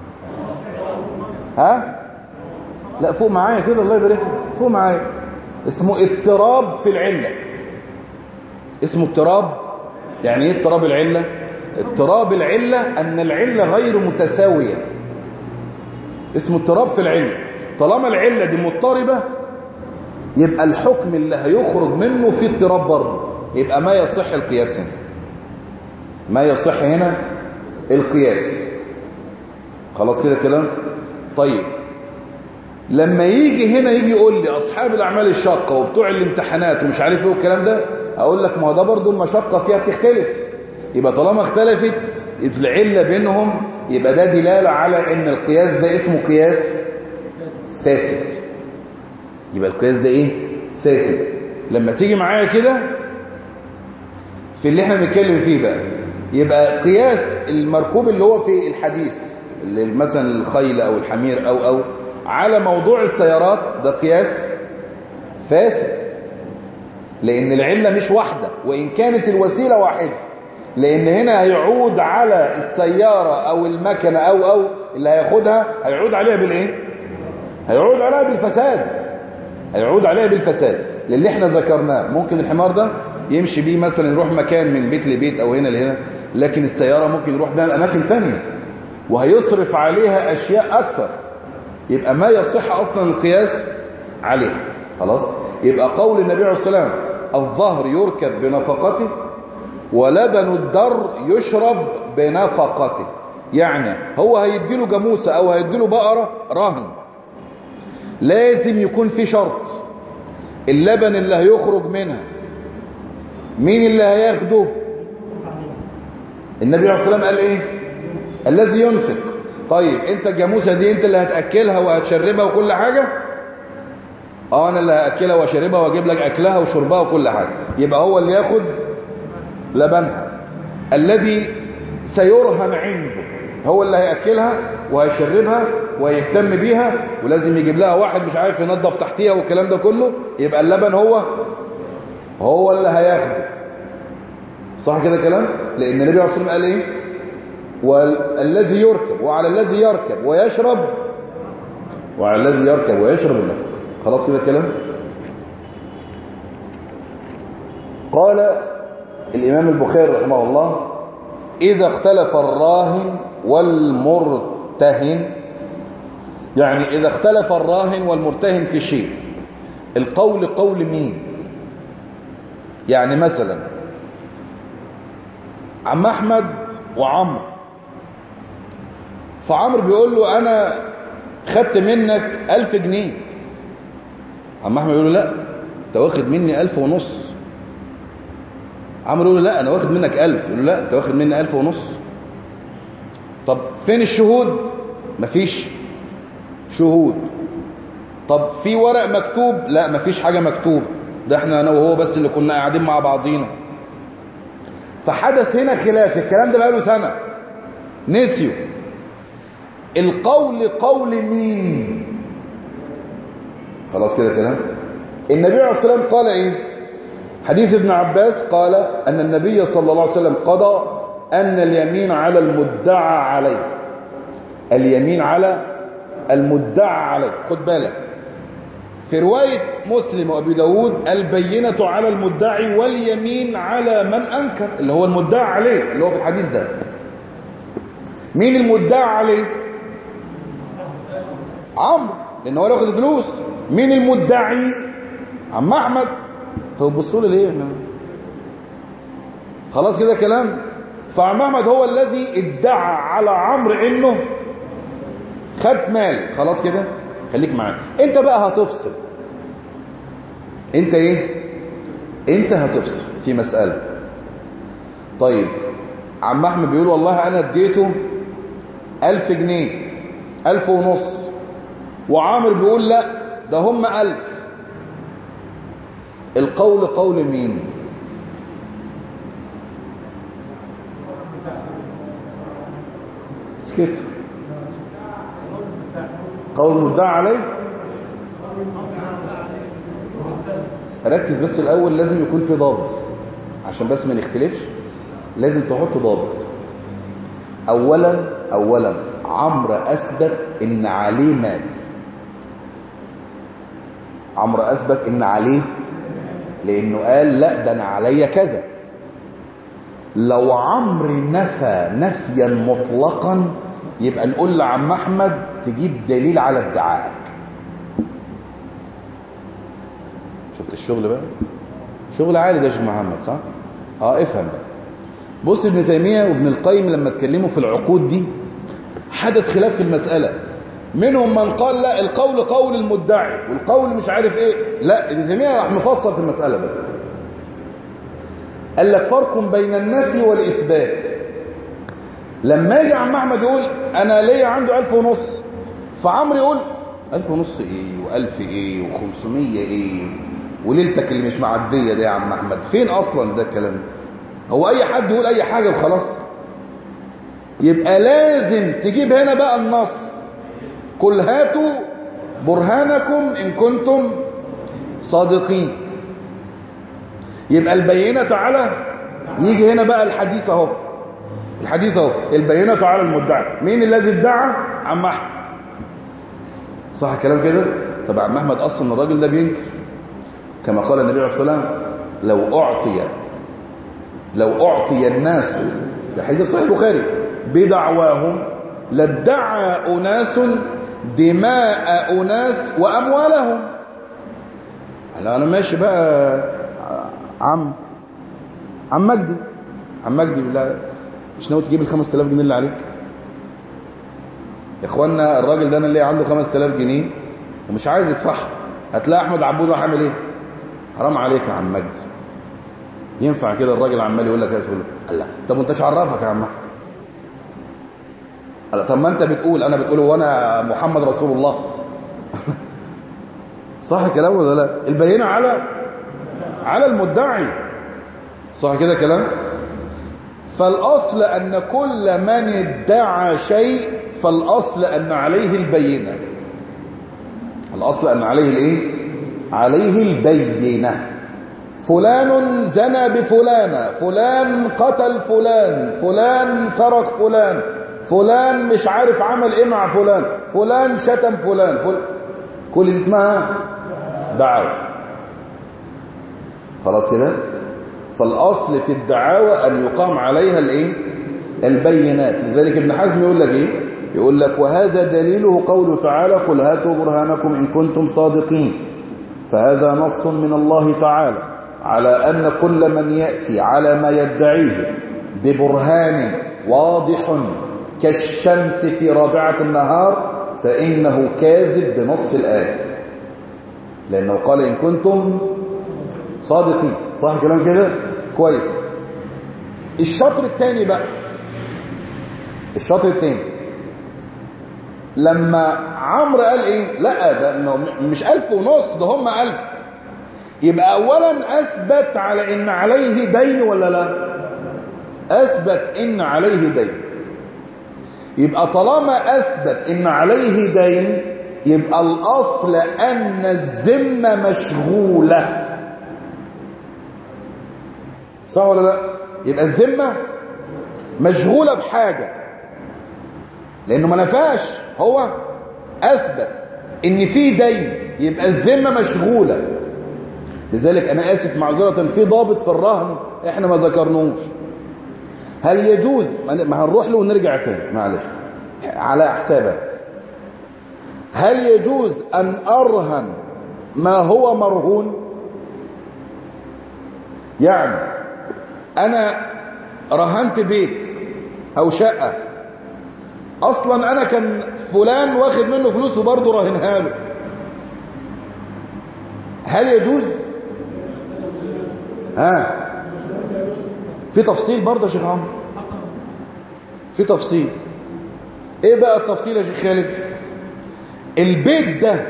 ها لا فوق معايا كده الله يبارك لك فوق معايا اسمه اضطراب في العلة اسمه اضطراب يعني ايه اضطراب العلة اضطراب العلة ان العلة غير متساوية اسمه اضطراب في العلة طالما العلة دي مضطربة يبقى الحكم اللي هيخرج منه فيه اضطراب برضه يبقى ما يصح القياس هنا ما يصح هنا القياس خلاص كده كلام طيب لما يجي هنا يجي يقول لي اصحاب الاعمال الشاقه وبتوع الامتحانات ومش عارف ايه والكلام ده اقول لك ما هو ده برضه المشقه فيها بتختلف يبقى طالما اختلفت العله بينهم يبقى ده دلاله على ان القياس ده اسمه قياس فاسد يبقى القياس ده ايه فاسد لما تيجي معايا كده في اللي احنا بنتكلم فيه بقى يبقى قياس المركوب اللي هو في الحديث اللي مثلا الخيل او الحمير او او على موضوع السيارات ده قياس فاسد لان العلة مش واحدة وان كانت الوسيلة واحدة لان هنا هيعود على السيارة او المكنة او او اللي هياخدها هيعود عليها بالايه هيعود عليها بالفساد هيعود عليها بالفساد للي احنا ذكرناه ممكن الحمار ده يمشي بيه مثلا يروح مكان من بيت لبيت او هنا لهنا لكن السيارة ممكن يروح بها اماكن تانية وهيصرف عليها اشياء اكتر يبقى ما يصح اصلا القياس عليه خلاص يبقى قول النبي عليه الصلاه والسلام الظهر يركب بنفقته ولبن الدر يشرب بنفقته يعني هو هيديله جاموسه او هيديله بقره رهن لازم يكون في شرط اللبن اللي هيخرج منها مين اللي هياخده النبي عليه الصلاة والسلام قال ايه الذي ينفق طيب انت الجاموسة دي انت اللي هتأكلها وهتشربها وكل حاجة اه انا اللي هأكلها واشربها واجيب لك اكلها وشربها وكل حاجة يبقى هو اللي ياخد لبنها الذي سيرهن عنده هو اللي هيأكلها وهيشربها ويهتم بيها ولازم يجيب لها واحد مش عارف ينظف تحتيها والكلام ده كله يبقى اللبن هو هو اللي هياخده صح كده كلام لان النبي عليه الصلاه والسلام قال ايه والذي يركب وعلى الذي يركب ويشرب وعلى الذي يركب ويشرب النفق خلاص كده كلام قال الامام البخاري رحمه الله اذا اختلف الراهن والمرتهن يعني اذا اختلف الراهن والمرتهن في شيء القول قول مين يعني مثلا عم احمد وعمرو فعمرو بيقول له انا خدت منك ألف جنيه عم احمد يقول له لا انت واخد مني ألف ونص عمرو يقول له لا انا واخد منك ألف يقول له لا انت واخد مني ألف ونص طب فين الشهود مفيش شهود طب في ورق مكتوب لا مفيش حاجة مكتوب ده احنا انا وهو بس اللي كنا قاعدين مع بعضينا فحدث هنا خلاف الكلام ده بقاله سنة نسيوا القول قول مين خلاص كده كلام النبي عليه الصلاة والسلام قال ايه حديث ابن عباس قال أن النبي صلى الله عليه وسلم قضى أن اليمين على المدعى عليه اليمين على المدعى عليه خد بالك في رواية مسلم وأبي داود البينة على المدعي واليمين على من أنكر اللي هو المدعى عليه اللي هو في الحديث ده مين المدعى عليه عمرو لأن هو ياخد فلوس مين المدعي عم أحمد طب بصوا لي ليه احنا خلاص كده كلام فعم أحمد هو الذي ادعى على عمرو إنه خد مال خلاص كده خليك معايا انت بقى هتفصل انت ايه انت هتفصل في مسألة طيب عم احمد بيقول والله انا اديته الف جنيه الف ونص وعامر بيقول لا ده هم الف القول قول مين سكتوا قول مدعى عليه ركز بس الأول لازم يكون في ضابط عشان بس ما نختلفش لازم تحط ضابط أولا أولا عمرو أثبت إن عليه مال عمرو أثبت إن عليه لأنه قال لا ده أنا عليا كذا لو عمرو نفى نفيا مطلقا يبقى نقول لعم أحمد تجيب دليل على ادعائك شفت الشغل بقى شغل عالي ده يا شيخ محمد صح اه افهم بقى بص ابن تيمية وابن القيم لما اتكلموا في العقود دي حدث خلاف في المسألة منهم من قال لا القول قول المدعي والقول مش عارف ايه لا ابن تيمية راح مفصل في المسألة بقى قال لك فرق بين النفي والإثبات لما يجي عم احمد يقول انا ليا عنده ألف ونص فعمرو يقول ألف ونص ايه وألف ايه وخمسمية ايه وليلتك اللي مش معدية دي يا عم احمد فين اصلا ده الكلام هو اي حد يقول اي حاجة وخلاص يبقى لازم تجيب هنا بقى النص قل هاتوا برهانكم ان كنتم صادقين يبقى البينة على يجي هنا بقى الحديث اهو الحديث اهو البينة على المدعي مين الذي ادعى عم احمد صح الكلام كده طب عم احمد اصلا الراجل ده بينكر كما قال النبي عليه الصلاه والسلام لو اعطي لو اعطي الناس ده حديث صحيح البخاري بدعواهم لادعى اناس دماء اناس واموالهم انا انا ماشي بقى عم عم مجدي عم مجدي بالله مش ناوي تجيب ال 5000 جنيه اللي عليك يا اخوانا الراجل ده انا اللي عنده 5000 جنيه ومش عايز يدفعها هتلاقي احمد عبود راح عامل ايه حرام عليك يا عم مجدي ينفع كده الراجل عمال يقول لك اسف قال لا طب وانت ايش عرفك يا عم قال طب ما انت بتقول انا بتقول وانا محمد رسول الله صح كلام ولا لا البينه على على المدعي صح كده كلام فالاصل ان كل من ادعى شيء فالاصل ان عليه البينه الاصل ان عليه الايه عليه البينه فلان زنى بفلانة فلان قتل فلان فلان سرق فلان فلان مش عارف عمل ايه مع فلان فلان شتم فلان فل... كل دي اسمها دعوة خلاص كده فالاصل في الدعاوى ان يقام عليها الايه البينات لذلك ابن حزم يقول لك ايه يقول لك وهذا دليله قوله تعالى قل هاتوا برهانكم ان كنتم صادقين فهذا نص من الله تعالى على أن كل من يأتي على ما يدعيه ببرهان واضح كالشمس في رابعة النهار فإنه كاذب بنص الآية لأنه قال إن كنتم صادقين صح كلام كده كويس الشطر الثاني بقى الشطر الثاني لما عمرو قال ايه لا ده مش ألف ونص ده هم ألف يبقى اولا اثبت على ان عليه دين ولا لا اثبت ان عليه دين يبقى طالما اثبت ان عليه دين يبقى الاصل ان الذمه مشغوله صح ولا لا يبقى الذمه مشغوله بحاجه لانه ما نفاش هو اثبت ان في دين يبقى الذمه مشغوله لذلك أنا آسف معذرة في ضابط في الرهن إحنا ما ذكرنوش هل يجوز ما هنروح له ونرجع تاني معلش على حسابك هل يجوز أن أرهن ما هو مرهون يعني أنا رهنت بيت أو شقة أصلا أنا كان فلان واخد منه فلوس وبرضه راهنها له هل يجوز ها في تفصيل برضه يا شيخ عمرو في تفصيل ايه بقى التفصيل يا شيخ خالد البيت ده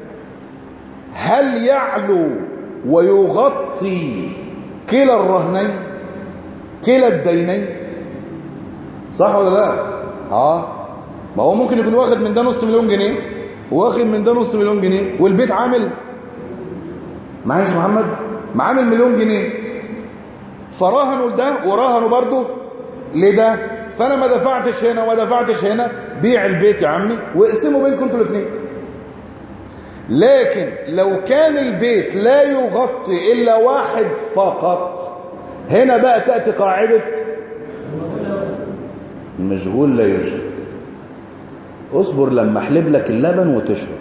هل يعلو ويغطي كلا الرهنين كلا الدينين صح ولا لا اه ما هو ممكن يكون واخد من ده نص مليون جنيه واخد من ده نص مليون جنيه والبيت عامل معايا يا محمد معامل مليون جنيه فراهنوا لده وراهنوا برضه لده فانا ما دفعتش هنا وما دفعتش هنا بيع البيت يا عمي واقسموا بينكم انتوا الاثنين لكن لو كان البيت لا يغطي الا واحد فقط هنا بقى تاتي قاعده المشغول لا يشغل اصبر لما احلب لك اللبن وتشرب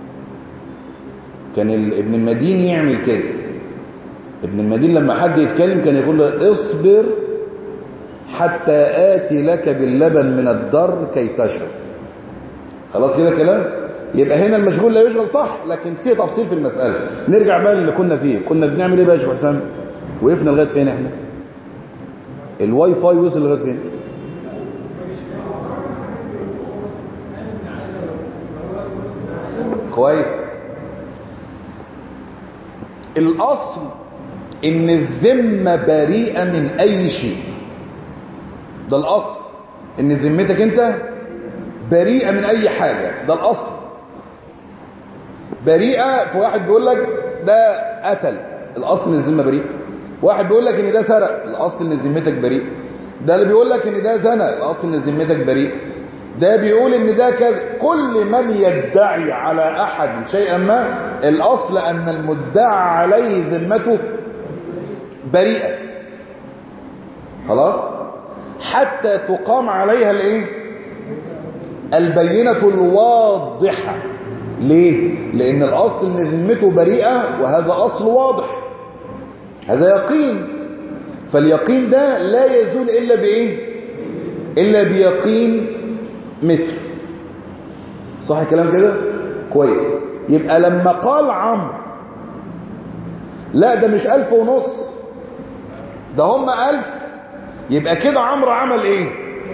كان ابن المدين يعمل كده ابن المدين لما حد يتكلم كان يقول له اصبر حتى آتي لك باللبن من الدر كي تشرب خلاص كده كلام يبقى هنا المشغول لا يشغل صح لكن في تفصيل في المسألة نرجع بقى اللي كنا فيه كنا بنعمل ايه بقى يا شيخ حسام وقفنا لغايه فين احنا الواي فاي وصل لغايه فين كويس الاصل ان الذمه بريئه من اي شيء ده الاصل ان ذمتك انت بريئه من اي حاجه ده الاصل بريئه في واحد بيقول لك ده قتل الاصل ان الذمه بريئه واحد بيقول لك ان ده سرق الاصل ان ذمتك بريئه ده اللي بيقول لك ان ده زنى الاصل ان ذمتك بريئه ده بيقول ان ده كذا كل من يدعي على احد شيئا ما الاصل ان المدعى عليه ذمته بريئه خلاص حتى تقام عليها الايه البينه الواضحه ليه لان الاصل ان ذمته بريئه وهذا اصل واضح هذا يقين فاليقين ده لا يزول الا بايه الا بيقين مثل صح الكلام كده كويس يبقى لما قال عمرو لا ده مش ألف ونص ده هم ألف يبقى كده عمرو عمل ايه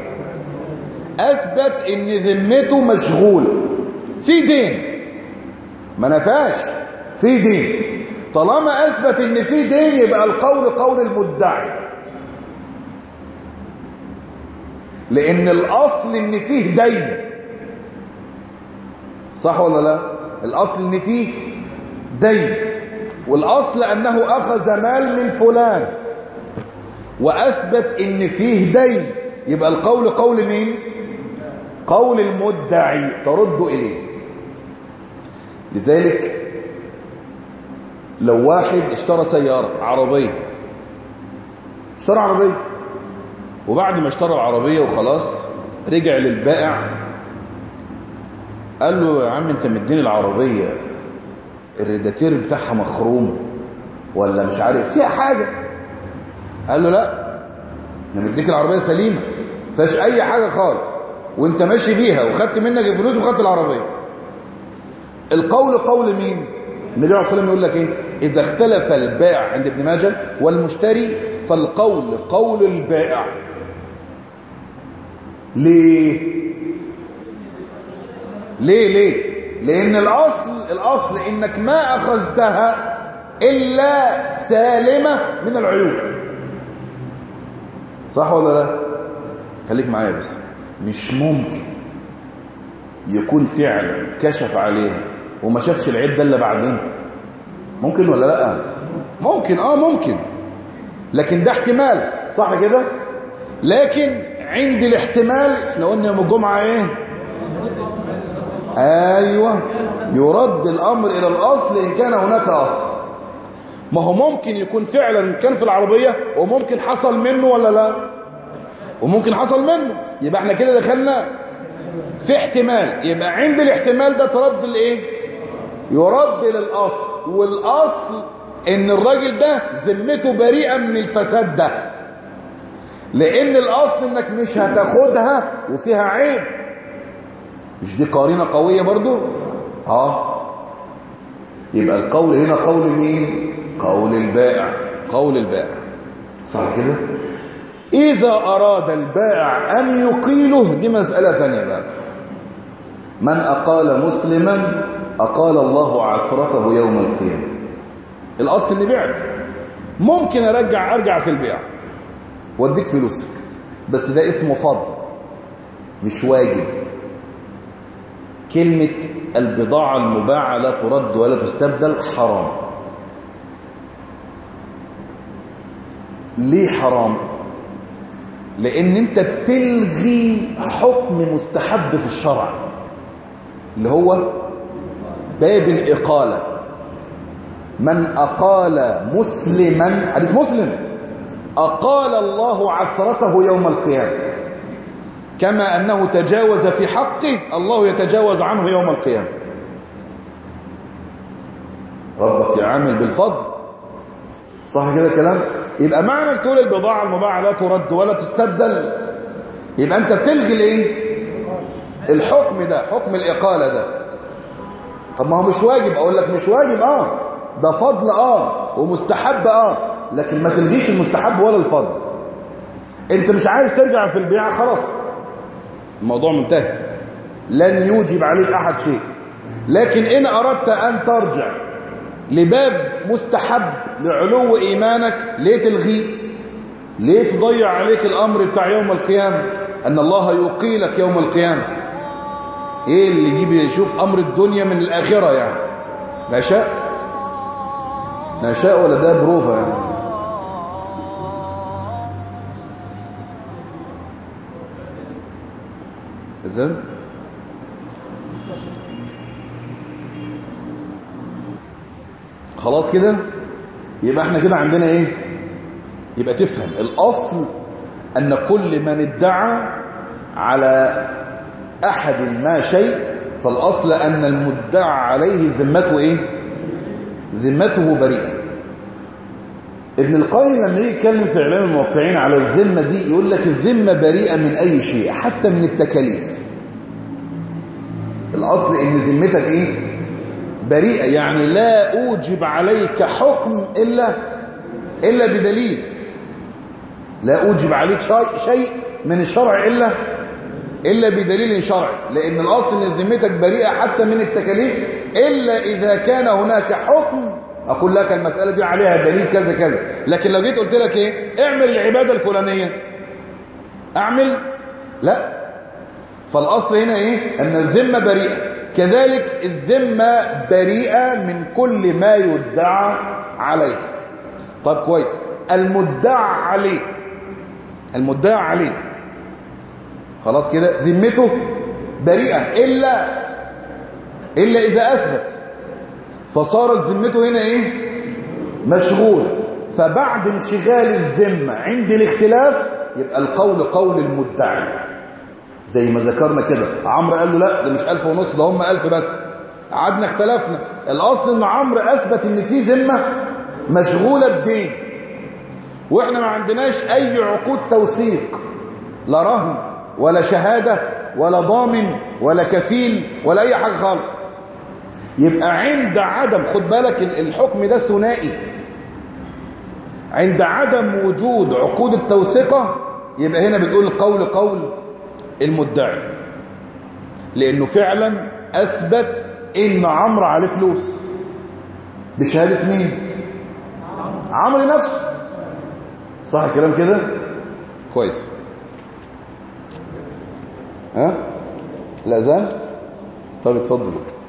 أثبت ان ذمته مشغولة في دين ما نفاش في دين طالما أثبت ان في دين يبقى القول قول المدعي لأن الأصل ان فيه دين صح ولا لا الأصل ان فيه دين والأصل أنه أخذ مال من فلان وأثبت إن فيه دين يبقى القول قول مين قول المدعي ترد إليه لذلك لو واحد اشترى سيارة عربية اشترى عربية وبعد ما اشترى العربية وخلاص رجع للبائع قال له يا عم انت مديني العربية الريداتير بتاعها مخروم ولا مش عارف فيها حاجة قال له لا انا مديك العربية سليمة فيهاش اي حاجة خالص وانت ماشي بيها وخدت منك الفلوس وخدت العربية القول قول مين النبي عليه الصلاة والسلام يقول لك ايه اذا اختلف البائع عند ابن ماجه والمشتري فالقول قول البائع ليه ليه ليه لان الاصل الاصل انك ما اخذتها الا سالمة من العيوب صح ولا لا خليك معايا بس مش ممكن يكون فعلا كشف عليها وما شافش العيب ده الا بعدين ممكن ولا لا ممكن اه ممكن لكن ده احتمال صح كده لكن عند الاحتمال احنا قلنا يوم الجمعه ايه ايوه يرد الامر الى الاصل ان كان هناك اصل ما هو ممكن يكون فعلا كان في العربيه وممكن حصل منه ولا لا وممكن حصل منه يبقى احنا كده دخلنا في احتمال يبقى عند الاحتمال ده ترد الايه يرد للاصل والاصل ان الراجل ده ذمته بريئه من الفساد ده لان الاصل انك مش هتاخدها وفيها عيب مش دي قارنه قويه برضو اه يبقى القول هنا قول مين قول البائع قول البائع صح كده إذا أراد البائع أن يقيله دي مسألة تانية بقى من أقال مسلما أقال الله عثرته يوم القيامة الأصل اللي بعت ممكن أرجع أرجع في البيع واديك فلوسك بس ده اسمه فضل مش واجب كلمة البضاعة المباعة لا ترد ولا تستبدل حرام ليه حرام لان انت بتلغي حكم مستحب في الشرع اللي هو باب الإقالة من أقال مسلما حديث مسلم أقال الله عثرته يوم القيامة كما أنه تجاوز في حقه الله يتجاوز عنه يوم القيامة ربك يعامل بالفضل صح كده كلام يبقى معنى تقول البضاعة المباعة لا ترد ولا تستبدل يبقى أنت بتلغي الايه الحكم ده حكم الإقالة ده طب ما هو مش واجب أقول لك مش واجب آه ده فضل آه ومستحب آه لكن ما تلغيش المستحب ولا الفضل أنت مش عايز ترجع في البيع خلاص الموضوع منتهي لن يوجب عليك أحد شيء لكن إن أردت أن ترجع لباب مستحب لعلو إيمانك ليه تلغيه ليه تضيع عليك الأمر بتاع يوم القيامة أن الله يقيلك يوم القيامة إيه اللي يجيب يشوف أمر الدنيا من الآخرة يعني لا شاء لا شاء ولا ده بروفة يعني إذن خلاص كده يبقى احنا كده عندنا ايه يبقى تفهم الاصل ان كل من ادعى على احد ما شيء فالاصل ان المدعى عليه ذمته ايه ذمته بريئه ابن القيم لما يجي يتكلم في اعلام الموقعين على الذمه دي يقول لك الذمه بريئه من اي شيء حتى من التكاليف الاصل ان ذمتك ايه بريئة يعني لا أوجب عليك حكم إلا إلا بدليل لا أوجب عليك شيء شيء من الشرع إلا إلا بدليل شرعي لأن الأصل أن ذمتك بريئة حتى من التكاليف إلا إذا كان هناك حكم أقول لك المسألة دي عليها دليل كذا كذا لكن لو جيت قلت لك إيه اعمل العبادة الفلانية أعمل لا فالأصل هنا إيه أن الذمة بريئة كذلك الذمة بريئة من كل ما يدعى عليه طب كويس المدعى عليه المدعى عليه خلاص كده ذمته بريئة إلا إلا إذا أثبت فصارت ذمته هنا إيه مشغولة فبعد انشغال الذمة عند الاختلاف يبقى القول قول المدعي زي ما ذكرنا كده عمرو قال له لا ده مش ألف ونص ده هم ألف بس قعدنا اختلفنا الأصل إن عمرو أثبت إن في ذمة مشغولة بدين وإحنا ما عندناش أي عقود توثيق لا رهن ولا شهادة ولا ضامن ولا كفيل ولا أي حاجة خالص يبقى عند عدم خد بالك الحكم ده ثنائي عند عدم وجود عقود التوثيقة يبقى هنا بتقول القول قول المدعي لأنه فعلا أثبت إن عمرو عليه فلوس بشهادة مين عمرو نفسه صح الكلام كده كويس ها الأذان طب اتفضلوا